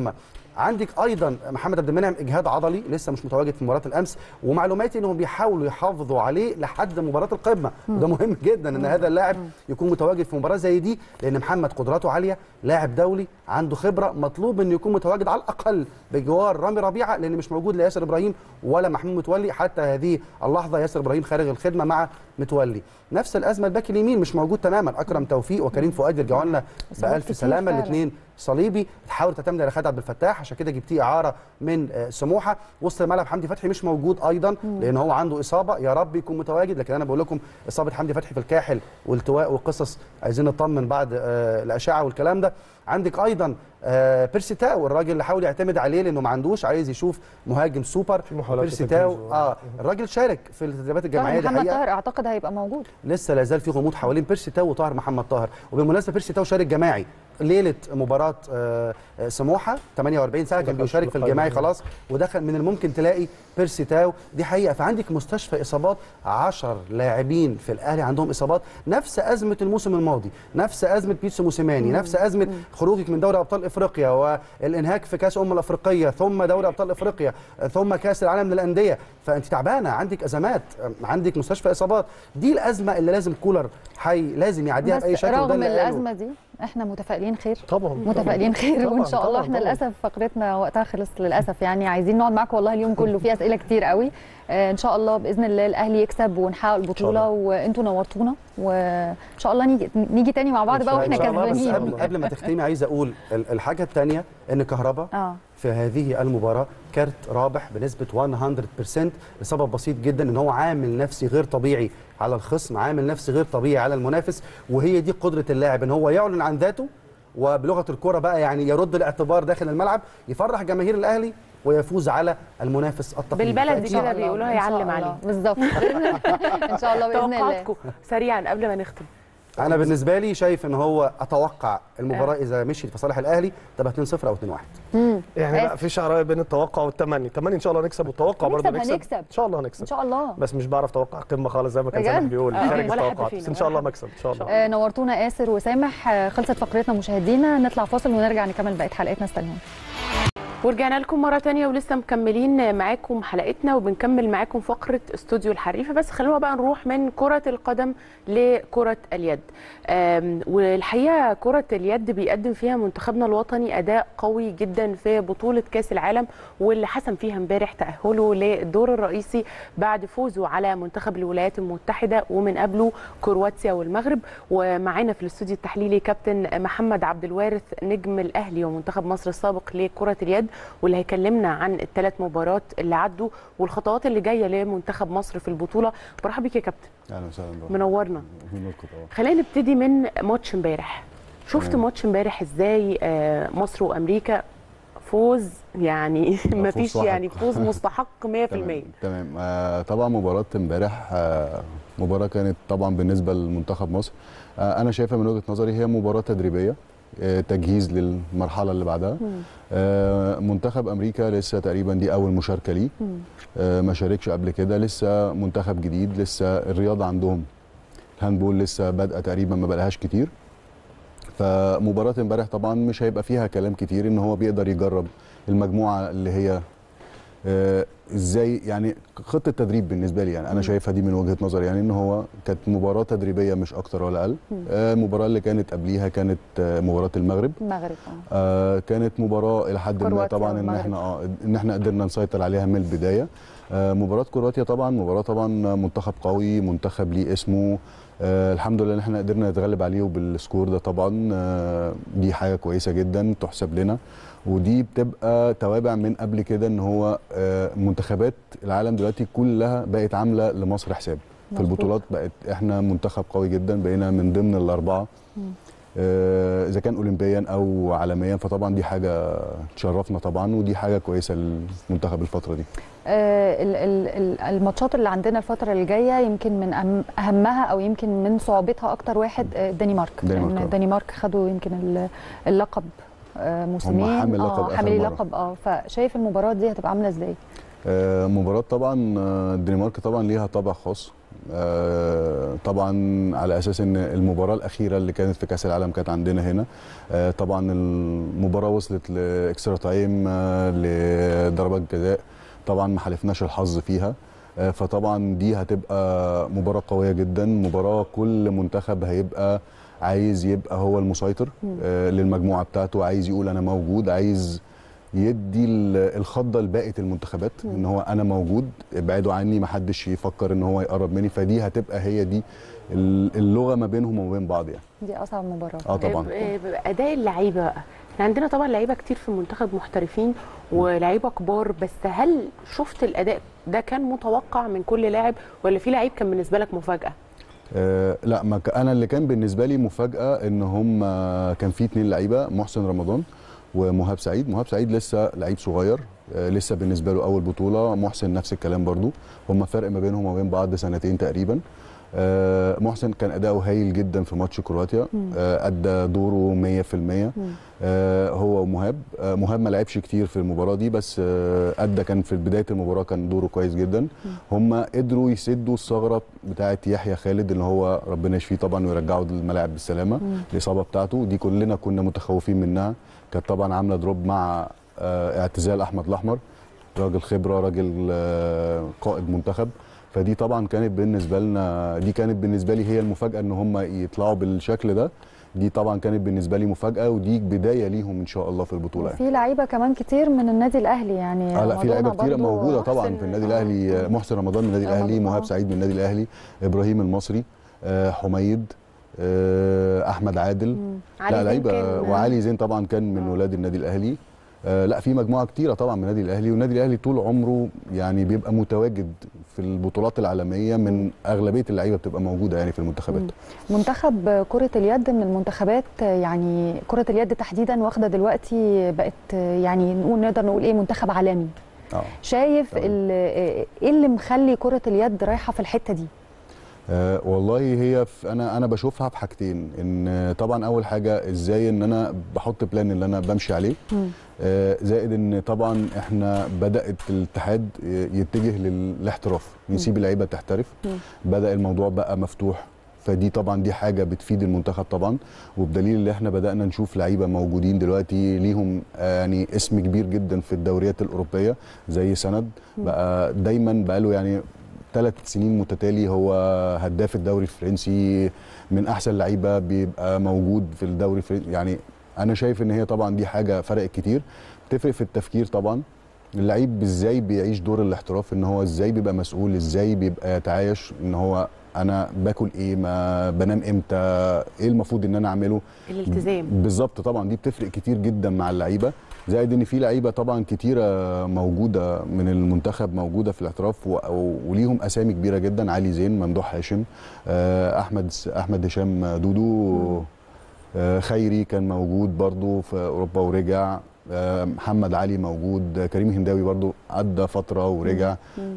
عندك ايضا محمد عبد المنعم اجهاد عضلي لسه مش متواجد في مباراه الامس ومعلوماتي انهم بيحاولوا يحافظوا عليه لحد مباراه القمه وده مهم جدا ان هذا اللاعب يكون متواجد في مباراه زي دي لان محمد قدراته عاليه لاعب دولي عنده خبره مطلوب انه يكون متواجد على الاقل بجوار رامي ربيعه لان مش موجود لا ياسر ابراهيم ولا محمود متولي حتى هذه اللحظه ياسر ابراهيم خارج الخدمه مع متولي نفس الازمه الباك اليمين مش موجود تماما اكرم توفيق وكريم فؤاد يرجعوا لنا إصابات بالف كتير سلامه فعلاً. الاثنين صليبي تحاول تعتمد على خالد عبد الفتاح عشان كده جبتيه اعاره من آه، سموحه وسط الملعب حمدي فتحي مش موجود ايضا لان هو عنده اصابه يا رب يكون متواجد لكن انا بقول لكم اصابه حمدي فتحي في الكاحل والتواء وقصص عايزين نطمن بعد آه، الاشعه والكلام ده عندك ايضا آه، بيرسي تاو الراجل اللي حاول يعتمد عليه لانه ما عندوش عايز يشوف مهاجم سوبر في محاولات بيرسي لتجهيزه. تاو اه الراجل شارك في التدريبات الجماعيه دي محمد حقيقه طاهر اعتقد هيبقى موجود لسه لا زال في غموض حوالين بيرسي تاو وطاهر محمد طاهر وبالمناسبه بيرسي تاو شارك جماعي ليله مباراه آه، آه، سموحه 48 ساعه كان ودخل بيشارك في في الجماعي القائمة. خلاص ودخل من الممكن تلاقي بيرسي تاو دي حقيقه فعندك مستشفى اصابات 10 لاعبين في الاهلي عندهم اصابات نفس ازمه الموسم الماضي نفس ازمه بيتسو موسيماني نفس ازمه خروجك من دوري ابطال افريقيا والانهاك في كاس امم الافريقيه ثم دوري ابطال افريقيا ثم كاس العالم للانديه فانت تعبانه عندك ازمات عندك مستشفى اصابات دي الازمه اللي لازم كولر حي لازم يعديها بس باي شكل وده رغم اللي قاله. الازمه دي احنا متفائلين خير طبعا متفائلين خير طبعاً، وان شاء الله طبعاً، احنا طبعاً. للاسف فقرتنا وقتها خلص للاسف يعني عايزين نقعد معاكم والله اليوم كله في اسئله كتير قوي آه، ان شاء الله باذن الله الاهلي يكسب ونحقق البطوله وانتوا نورتونا وان شاء الله نيجي نيجي تاني مع بعض إن بقى شاء واحنا الله. بس بس كسبانين قبل قبل ما تختمي عايز اقول ال- الحاجه الثانيه ان كهربا اه في هذه المباراة كارت رابح بنسبة 100% لسبب بسيط جدا ان هو عامل نفسي غير طبيعي على الخصم عامل نفسي غير طبيعي على المنافس وهي دي قدرة اللاعب ان هو يعلن عن ذاته وبلغة الكرة بقى يعني يرد الاعتبار داخل الملعب يفرح جماهير الاهلي ويفوز على المنافس التقليدي بالبلدي فأكيد- كده بيقولوا إن شاء هيعلم الله. عليه. بالظبط ان شاء الله باذن الله توقعاتكم سريعا قبل ما نختم انا بالنسبه لي شايف ان هو اتوقع المباراه اذا مشيت في صالح الاهلي تبقى 2-0 او 2-1 يعني لا آسف. في شعرايه بين التوقع والتمني التمني ان شاء الله نكسب والتوقع هنكسب، برضه نكسب هنكسب. ان شاء الله ان هنكسب شاء الله بس مش بعرف اتوقع قمه خالص زي ما كان بجد؟ سامح بيقول آه، خارج ولا حد التوقعات فينا، بس ان ولا شاء الله حد. مكسب ان شاء الله آه، نورتونا آسر وسامح آه، خلصت فقرتنا مشاهدينا نطلع فاصل ونرجع نكمل بقيه حلقتنا استنونا ورجعنا لكم مرة تانية ولسه مكملين معاكم حلقتنا وبنكمل معاكم فقرة استوديو الحريفة بس خلونا بقى نروح من كرة القدم لكرة اليد آم، والحقيقة كرة اليد بيقدم فيها منتخبنا الوطني أداء قوي جدا في بطولة كأس العالم واللي حسم فيها امبارح تأهله للدور الرئيسي بعد فوزه على منتخب الولايات المتحدة ومن قبله كرواتيا والمغرب ومعانا في الاستوديو التحليلي كابتن محمد عبد الوارث نجم الأهلي ومنتخب مصر السابق لكرة اليد واللي هيكلمنا عن الثلاث مباريات اللي عدوا والخطوات اللي جايه لمنتخب مصر في البطوله برحب بيك يا كابتن اهلا وسهلا بك. منورنا منوركم طبعا خلينا نبتدي من ماتش امبارح شفت تمام. ماتش امبارح ازاي آه، مصر وامريكا فوز يعني ما فيش صاحب. يعني فوز مستحق 100% تمام تمام آه طبعا مباراه امبارح آه مباراه كانت طبعا بالنسبه لمنتخب مصر آه انا شايفها من وجهه نظري هي مباراه تدريبيه آه تجهيز للمرحله اللي بعدها آه منتخب امريكا لسه تقريبا دي اول مشاركه ليه آه ما شاركش قبل كده لسه منتخب جديد لسه الرياضه عندهم الهاندبول لسه بادئه تقريبا ما بقالهاش كتير فمباراه امبارح طبعا مش هيبقى فيها كلام كتير ان هو بيقدر يجرب المجموعه اللي هي آه، ازاي يعني خطه تدريب بالنسبه لي يعني انا شايفها دي من وجهه نظري يعني ان هو كانت مباراه تدريبيه مش اكتر ولا اقل آه، المباراه اللي كانت قبليها كانت آه، مباراه المغرب المغرب اه آه كانت مباراه الى حد ما كرواتيا طبعا ان والمغرب. احنا اه ان احنا قدرنا نسيطر عليها من البدايه آه مباراه كرواتيا طبعا مباراه طبعا منتخب قوي منتخب ليه اسمه آه الحمد لله ان احنا قدرنا نتغلب عليه بالسكور ده طبعا آه دي حاجه كويسه جدا تحسب لنا ودي بتبقى توابع من قبل كده ان هو آه منتخبات العالم دلوقتي كلها بقت عامله لمصر حساب في مظبوط. البطولات بقت احنا منتخب قوي جدا بقينا من ضمن الاربعه آه، اذا كان اولمبيا او عالميا فطبعا دي حاجه تشرفنا طبعا ودي حاجه كويسه للمنتخب الفتره دي آه، ال- ال- ال- الماتشات اللي عندنا الفترة اللي جاية يمكن من أهم- أهمها أو يمكن من صعوبتها أكتر واحد آه، الدنمارك الدنمارك، لأن آه. الدنمارك خدوا يمكن ال- اللقب آه، موسمين حامل لقب آه، آخر حاملي مرة. لقب اه فشايف المباراة دي هتبقى عاملة ازاي؟ آه، مباراة طبعا آه، الدنمارك طبعا ليها طابع خاص آه، طبعا على اساس ان المباراه الاخيره اللي كانت في كاس العالم كانت عندنا هنا آه، طبعا المباراه وصلت لاكسترا تايم آه، لضربات جزاء طبعا ما حالفناش الحظ فيها آه، فطبعا دي هتبقى مباراه قويه جدا مباراه كل منتخب هيبقى عايز يبقى هو المسيطر آه، للمجموعه بتاعته عايز يقول انا موجود عايز يدي ال- الخضه لباقيه المنتخبات ان هو انا موجود ابعدوا عني ما حدش يفكر ان هو يقرب مني فدي هتبقى هي دي ال- اللغه ما بينهم وما بين بعض يعني دي اصعب مباراه اه طبعا آه، آه، اداء اللعيبه بقى احنا عندنا طبعا لعيبه كتير في المنتخب محترفين ولعيبه كبار بس هل شفت الاداء ده كان متوقع من كل لاعب ولا في لعيب كان بالنسبه لك مفاجاه آه لا ما ك- انا اللي كان بالنسبه لي مفاجاه ان هم كان في اتنين لعيبه محسن رمضان ومهاب سعيد مهاب سعيد لسه لعيب صغير آه لسه بالنسبه له اول بطوله محسن نفس الكلام برضو هم فرق ما بينهم وما بين بعض سنتين تقريبا آه محسن كان اداؤه هايل جدا في ماتش كرواتيا آه ادى دوره 100% آه هو ومهاب آه مهاب ما لعبش كتير في المباراه دي بس آه ادى كان في بدايه المباراه كان دوره كويس جدا هم قدروا يسدوا الثغره بتاعه يحيى خالد اللي هو ربنا يشفيه طبعا ويرجعه للملاعب بالسلامه الاصابه بتاعته دي كلنا كنا متخوفين منها كانت طبعا عامله دروب مع آه اعتزال احمد الاحمر راجل خبره راجل آه قائد منتخب فدي طبعا كانت بالنسبه لنا دي كانت بالنسبه لي هي المفاجاه ان هم يطلعوا بالشكل ده دي طبعا كانت بالنسبه لي مفاجاه ودي بدايه ليهم ان شاء الله في البطوله يعني. في لعيبه كمان كتير من النادي الاهلي يعني اه لا في لعيبه رمضان كتيره برضو موجوده طبعا محسن- في النادي آه. الاهلي محسن رمضان من النادي رمضان، الاهلي آه. مهاب سعيد من النادي الاهلي ابراهيم المصري آه، حميد آه، احمد عادل علي لا زين لعيبه كان- وعلي زين طبعا كان من آه. ولاد النادي الاهلي آه، لا في مجموعه كتيره طبعا من النادي الاهلي والنادي الاهلي طول عمره يعني بيبقى متواجد في البطولات العالميه من اغلبيه اللعيبه بتبقى موجوده يعني في المنتخبات منتخب كرة اليد من المنتخبات يعني كرة اليد تحديدا واخدة دلوقتي بقت يعني نقول نقدر نقول ايه منتخب عالمي اه شايف طبعاً. ال- ايه اللي مخلي كرة اليد رايحة في الحتة دي آه والله هي في انا انا بشوفها في حاجتين ان آه، طبعا اول حاجه ازاي ان انا بحط بلان اللي انا بمشي عليه آه زائد ان طبعا احنا بدات الاتحاد يتجه للاحتراف يسيب اللعيبه تحترف بدا الموضوع بقى مفتوح فدي طبعا دي حاجه بتفيد المنتخب طبعا وبدليل ان احنا بدانا نشوف لعيبه موجودين دلوقتي ليهم آه، يعني اسم كبير جدا في الدوريات الاوروبيه زي سند بقى دايما بقى له يعني ثلاث سنين متتالي هو هداف الدوري الفرنسي من احسن لعيبه بيبقى موجود في الدوري الفرنسي يعني انا شايف ان هي طبعا دي حاجه فرقت كتير بتفرق في التفكير طبعا اللعيب ازاي بيعيش دور الاحتراف ان هو ازاي بيبقى مسؤول ازاي بيبقى يتعايش ان هو انا باكل ايه ما بنام امتى ايه المفروض ان انا اعمله الالتزام بالظبط طبعا دي بتفرق كتير جدا مع اللعيبه زائد ان في لعيبه طبعا كتيره موجوده من المنتخب موجوده في الاحتراف و- و- وليهم اسامي كبيره جدا علي زين ممدوح هاشم آه، احمد احمد هشام دودو آه، خيري كان موجود برضو في اوروبا ورجع آه، محمد علي موجود آه، كريم هنداوي برضو عدى فتره ورجع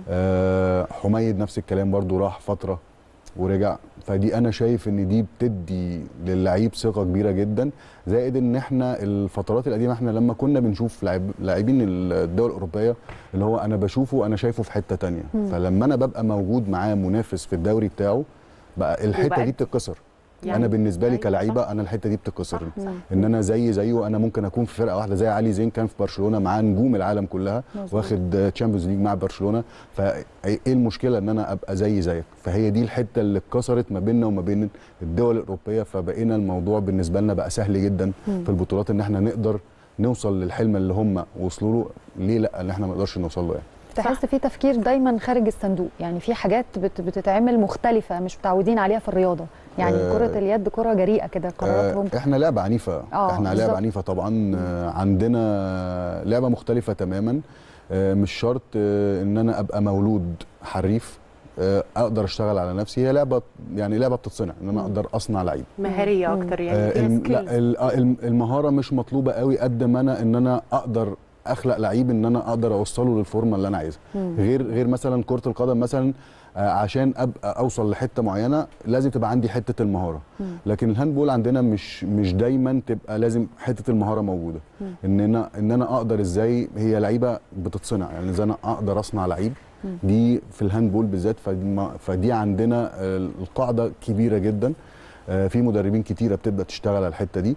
آه، حميد نفس الكلام برضو راح فتره ورجع فدي انا شايف ان دي بتدي للعيب ثقه كبيره جدا زائد ان احنا الفترات القديمه احنا لما كنا بنشوف لاعب لاعبين الدول الاوروبيه اللي هو انا بشوفه انا شايفه في حته تانية فلما انا ببقى موجود معاه منافس في الدوري بتاعه بقى الحته وبقت- دي بتتكسر يعني انا بالنسبه لي أيوة، كلعيبه صح. انا الحته دي بتتكسر صح، صح. ان انا زي زيه انا ممكن اكون في فرقه واحده زي علي زين كان في برشلونه معاه نجوم العالم كلها مظبوط. واخد تشامبيونز ليج مع برشلونه فايه المشكله ان انا ابقى زي زيك فهي دي الحته اللي اتكسرت ما بيننا وما بين الدول الاوروبيه فبقينا الموضوع بالنسبه لنا بقى سهل جدا في البطولات ان احنا نقدر نوصل للحلم اللي هم وصلوا له ليه لا ان احنا ما نقدرش نوصل له يعني تحس في تفكير دايما خارج الصندوق يعني في حاجات بت بتتعمل مختلفة مش متعودين عليها في الرياضة يعني آه، كرة اليد كرة جريئة كده قراراتهم آه، احنا لعبه عنيفه آه، احنا بالظبط. لعبه عنيفه طبعا آه، عندنا لعبه مختلفه تماما آه، مش شرط آه، ان انا ابقى مولود حريف آه، اقدر اشتغل على نفسي هي لعبه يعني لعبه بتتصنع ان انا اقدر اصنع لعيب مهاريه اكتر يعني آه، فيها الم- لا skills. ال- آه، الم- المهاره مش مطلوبه قوي قد ما انا ان انا اقدر اخلق لعيب ان انا اقدر اوصله للفورمه اللي انا عايزها غير غير مثلا كره القدم مثلا آه، عشان ابقى اوصل لحته معينه لازم تبقى عندي حته المهاره لكن الهاندبول عندنا مش مش دايما تبقى لازم حته المهاره موجوده ان انا ان انا اقدر ازاي هي لعيبه بتتصنع يعني ازاي انا اقدر اصنع لعيب دي في الهاندبول بالذات فدي, فدي عندنا آه، القاعده كبيره جدا آه، في مدربين كتيره بتبدا تشتغل على الحته دي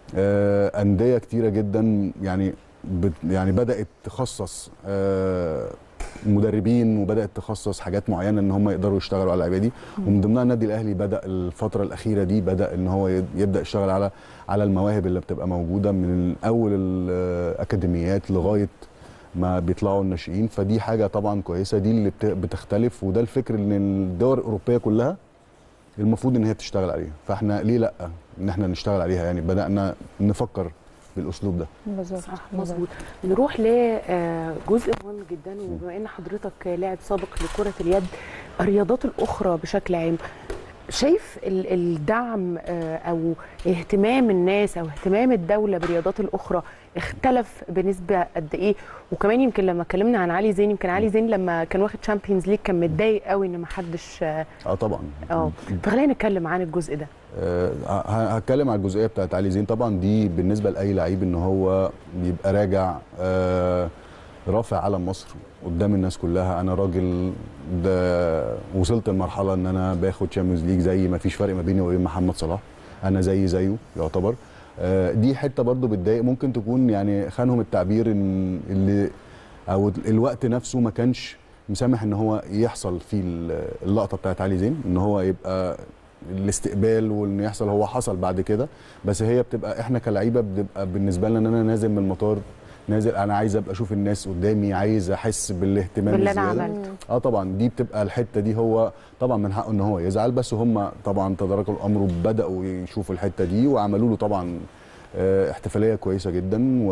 آه، انديه كتيره جدا يعني بت يعني بدات تخصص آه، مدربين وبدات تخصص حاجات معينه ان هم يقدروا يشتغلوا على اللعيبه دي ومن ضمنها النادي الاهلي بدا الفتره الاخيره دي بدا ان هو يد- يبدا يشتغل على على المواهب اللي بتبقى موجوده من اول الاكاديميات لغايه ما بيطلعوا الناشئين فدي حاجه طبعا كويسه دي اللي بت- بتختلف وده الفكر ان الدول الاوروبيه كلها المفروض ان هي تشتغل عليها فاحنا ليه لا ان احنا نشتغل عليها يعني بدانا نفكر بالاسلوب ده بالظبط صح مظبوط نروح لجزء مهم جدا وبما ان حضرتك لاعب سابق لكره اليد الرياضات الاخرى بشكل عام شايف ال- الدعم آه، او اهتمام الناس او اهتمام الدوله بالرياضات الاخرى اختلف بنسبه قد ايه وكمان يمكن لما اتكلمنا عن علي زين يمكن علي زين لما كان واخد شامبيونز ليج كان متضايق قوي ان ما حدش اه اه طبعا آه. فخلينا نتكلم عن الجزء ده آه، ه- هتكلم على الجزئيه بتاعت علي زين طبعا دي بالنسبه لاي لعيب ان هو يبقى راجع آه، رافع علم مصر قدام الناس كلها انا راجل ده وصلت لمرحله ان انا باخد شامبيونز ليج زي ما فيش فرق ما بيني وبين محمد صلاح انا زي زيه يعتبر آه، دي حته برضو بتضايق ممكن تكون يعني خانهم التعبير ان اللي او الوقت نفسه ما كانش مسامح ان هو يحصل فيه اللقطه بتاعت علي زين ان هو يبقى الاستقبال وان يحصل هو حصل بعد كده بس هي بتبقى احنا كلعيبه بتبقى بالنسبه لنا ان انا نازل من المطار نازل انا عايز ابقى اشوف الناس قدامي عايز احس بالاهتمام باللي انا الزيادة. عملته اه طبعا دي بتبقى الحته دي هو طبعا من حقه ان هو يزعل بس هم طبعا تداركوا الامر وبداوا يشوفوا الحته دي وعملوا له طبعا آه، احتفاليه كويسه جدا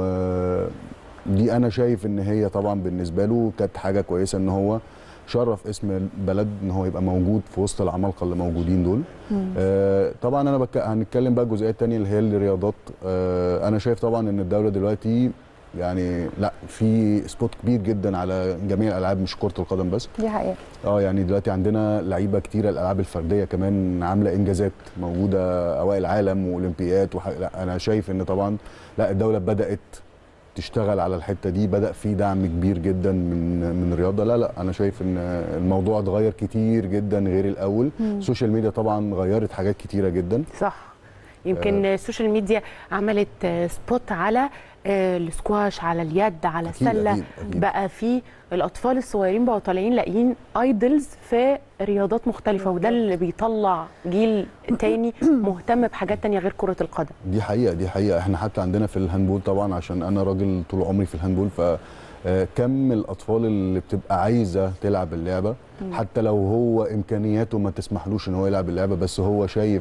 ودي انا شايف ان هي طبعا بالنسبه له كانت حاجه كويسه ان هو شرف اسم البلد ان هو يبقى موجود في وسط العمالقه اللي موجودين دول آه طبعا انا بك... هنتكلم بقى الجزئيه الثانيه اللي هي الرياضات آه انا شايف طبعا ان الدوله دلوقتي يعني لا في سبوت كبير جدا على جميع الالعاب مش كره القدم بس دي حقيقه اه يعني دلوقتي عندنا لعيبه كتيره الالعاب الفرديه كمان عامله انجازات موجوده اوائل عالم واولمبيات وح... لا انا شايف ان طبعا لا الدوله بدات تشتغل على الحته دي بدا في دعم كبير جدا من من الرياضه لا لا انا شايف ان الموضوع اتغير كتير جدا غير الاول السوشيال ميديا طبعا غيرت حاجات كتيره جدا صح يمكن السوشيال ميديا عملت آه، سبوت على آه، السكواش على اليد على أكيد، السله أكيد، أكيد. بقى في الاطفال الصغيرين بقوا طالعين لاقيين ايدلز في رياضات مختلفه وده اللي بيطلع جيل تاني مهتم بحاجات تانية غير كره القدم دي حقيقه دي حقيقه احنا حتى عندنا في الهاندبول طبعا عشان انا راجل طول عمري في الهاندبول ف آه، كم الاطفال اللي بتبقى عايزه تلعب اللعبه حتى لو هو امكانياته ما تسمحلوش ان هو يلعب اللعبه بس هو شايف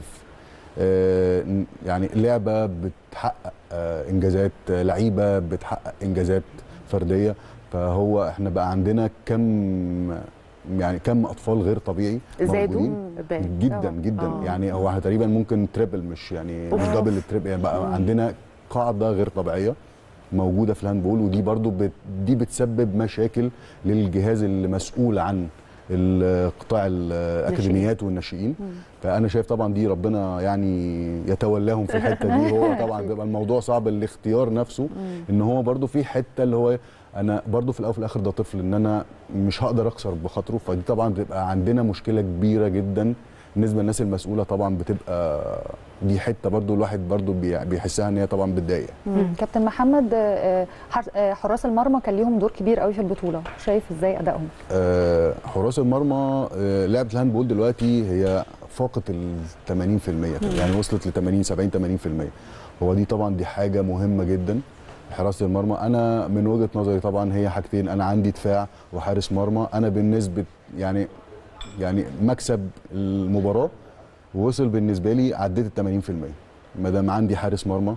آه، ن- يعني لعبه بتحقق آه، انجازات آه، لعيبه بتحقق انجازات فرديه فهو احنا بقى عندنا كم يعني كم اطفال غير طبيعي زادوا موجودين. بان. جدا طبعاً. جدا آه. يعني هو احنا تقريبا ممكن تريبل مش يعني مش أوف. دبل التريبل يعني بقى عندنا قاعده غير طبيعيه موجوده في الهاندبول ودي برضو بت دي بتسبب مشاكل للجهاز اللي مسؤول عن ال- قطاع الاكاديميات والناشئين فانا شايف طبعا دي ربنا يعني يتولاهم في الحته دي هو طبعا بيبقى الموضوع صعب الاختيار نفسه ان هو برضو في حته اللي هو انا برضو في الاول وفي الاخر ده طفل ان انا مش هقدر اكسر بخاطره فدي طبعا بتبقى عندنا مشكله كبيره جدا بالنسبه للناس المسؤوله طبعا بتبقى دي حته برضو الواحد برضو بي- بيحسها ان هي طبعا بتضايق مم. كابتن محمد آه، حر- آه، حراس المرمى كان ليهم دور كبير قوي في البطوله شايف ازاي ادائهم آه، حراس المرمى آه، لعبه الهاندبول دلوقتي هي فاقت ال 80% يعني وصلت ل 80 70 80% هو دي طبعا دي حاجه مهمه جدا حراسه المرمى انا من وجهه نظري طبعا هي حاجتين انا عندي دفاع وحارس مرمى انا بالنسبه يعني يعني مكسب المباراه وصل بالنسبه لي عديت ال 80% ما دام عندي حارس مرمى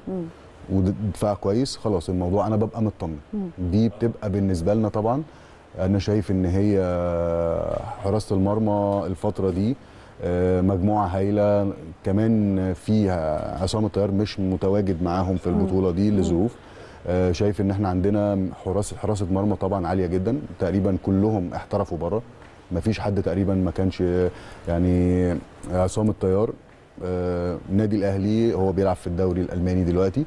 ودفاع كويس خلاص الموضوع انا ببقى مطمن دي بتبقى بالنسبه لنا طبعا انا شايف ان هي حراسه المرمى الفتره دي آه، مجموعه هايله كمان فيها عصام الطيار مش متواجد معاهم في البطوله دي لظروف آه، شايف ان احنا عندنا حراس حراسه مرمى طبعا عاليه جدا تقريبا كلهم احترفوا بره مفيش حد تقريبا ما كانش يعني عصام الطيار آه، النادي الاهلي هو بيلعب في الدوري الالماني دلوقتي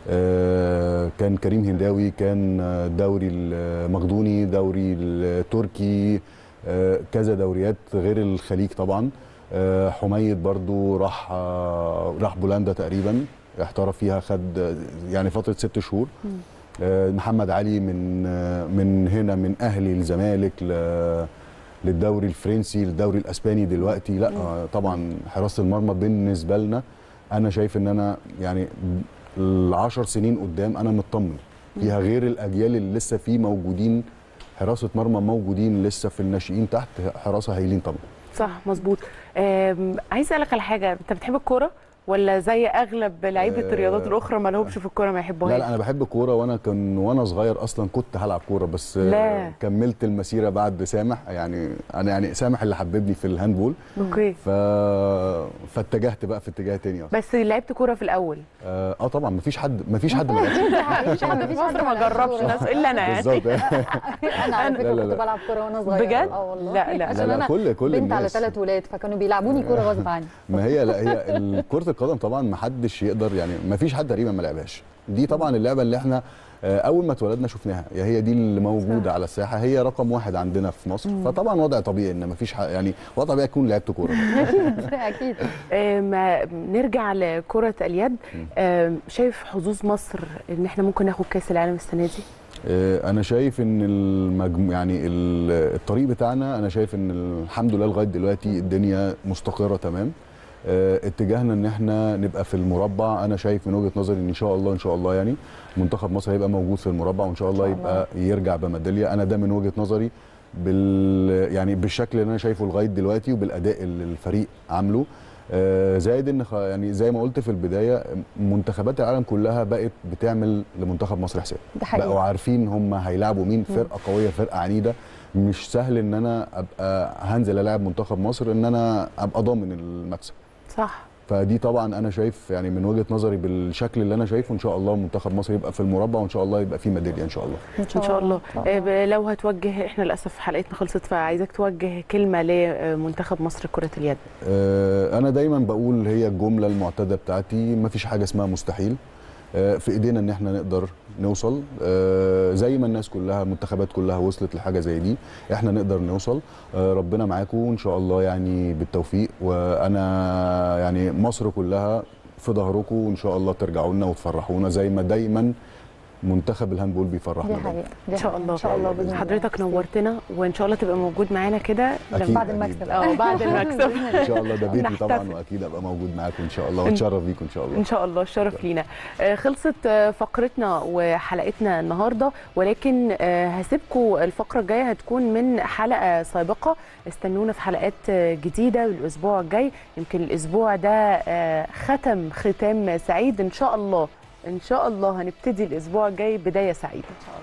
آه، كان كريم هنداوي كان آه، الدوري المقدوني دوري التركي آه، كذا دوريات غير الخليج طبعا آه، حميد برضو راح آه، راح بولندا تقريبا احترف فيها خد آه، يعني فتره ست شهور آه، محمد علي من آه، من هنا من اهلي الزمالك ل- للدوري الفرنسي للدوري الاسباني دلوقتي لا آه، طبعا حراسه المرمى بالنسبه لنا انا شايف ان انا يعني العشر سنين قدام انا مطمن فيها غير الاجيال اللي لسه فيه موجودين حراسه مرمى موجودين لسه في الناشئين تحت حراسه هايلين طبعا صح مظبوط آم، عايز اسالك على حاجه انت بتحب الكوره ولا زي اغلب لعيبه آه، الرياضات الاخرى ما لهمش في الكوره ما يحبوهاش لا لا انا بحب الكوره وانا كان وانا صغير اصلا كنت هلعب كوره بس آه، لا. كملت المسيره بعد سامح يعني انا يعني سامح اللي حببني في الهاندبول اوكي ف... فاتجهت بقى في اتجاه تاني اصلا بس لعبت كوره في الاول اه آه طبعا مفيش حد مفيش حد ما لعبش مفيش حد في مصر ما جربش ناس الا انا يعني بالظبط انا على لا، فكره لا، كنت لا. بلعب كوره وانا صغيره بجد؟ اه والله لا، لا. عشان لا، لا، انا كل- كل بنت على الناس. ثلاث ولاد فكانوا بيلعبوني كوره غصب عني ما هي لا هي ال- كرة القدم طبعا ما حدش يقدر يعني ما فيش حد تقريبا ما لعبهاش دي طبعا اللعبة اللي احنا آه، أول ما اتولدنا شفناها يا هي دي اللي موجودة على الساحة هي رقم واحد عندنا في مصر فطبعا وضع طبيعي إن ما فيش ح- يعني وضع طبيعي تكون لعبت كورة اكيد اكيد آم، نرجع لكره اليد آم، شايف حظوظ مصر ان احنا ممكن ناخد كاس العالم السنه دي آه، انا شايف ان المجمو يعني ال- الطريق بتاعنا انا شايف ان الحمد لله لغايه دلوقتي الدنيا مستقره تمام آه، اتجاهنا ان احنا نبقى في المربع انا شايف من وجهه نظري ان ان شاء الله ان شاء الله يعني منتخب مصر هيبقى موجود في المربع وان شاء الله إن شاء يبقى يرجع بميداليه انا ده من وجهه نظري بال يعني بالشكل اللي انا شايفه لغايه دلوقتي وبالاداء اللي الفريق عامله آه، زائد ان خ- يعني زي ما قلت في البدايه منتخبات العالم كلها بقت بتعمل لمنتخب مصر حساب ده حقيقي. بقوا عارفين هم هيلعبوا مين فرقه قويه فرقه عنيده مش سهل ان انا ابقى هنزل العب منتخب مصر ان انا ابقى ضامن المكسب صح فدي طبعا انا شايف يعني من وجهه نظري بالشكل اللي انا شايفه ان شاء الله منتخب مصر يبقى في المربع وان شاء الله يبقى فيه ميداليه ان شاء الله ان شاء الله آه، ب- لو هتوجه احنا للاسف حلقتنا خلصت فعايزاك توجه كلمه لمنتخب مصر كره اليد آه، انا دايما بقول هي الجمله المعتاده بتاعتي ما فيش حاجه اسمها مستحيل آه، في ايدينا ان احنا نقدر نوصل آه، زي ما الناس كلها المنتخبات كلها وصلت لحاجه زي دي احنا نقدر نوصل آه، ربنا معاكم وان شاء الله يعني بالتوفيق وانا يعني مصر كلها في ظهركم وان شاء الله ترجعوا لنا وتفرحونا زي ما دايما منتخب الهاندبول بيفرحنا دي دايما. حقيقه دي ان شاء حقيقة. الله ان شاء الله باذن الله حضرتك نورتنا وان شاء الله تبقى موجود معانا كده أكيد. بعد المكسب اه بعد المكسب ان شاء الله ده بيتي طبعا نحتفل. واكيد ابقى موجود معاكم ان شاء الله واتشرف بيكم ان شاء الله ان شاء الله الشرف لينا آه، خلصت آه، فقرتنا وحلقتنا النهارده ولكن آه، هسيبكم الفقره الجايه هتكون من حلقه سابقه استنونا في حلقات آه، جديده الاسبوع الجاي يمكن الاسبوع ده آه، ختم ختام سعيد ان شاء الله ان شاء الله هنبتدي الاسبوع الجاي بدايه سعيده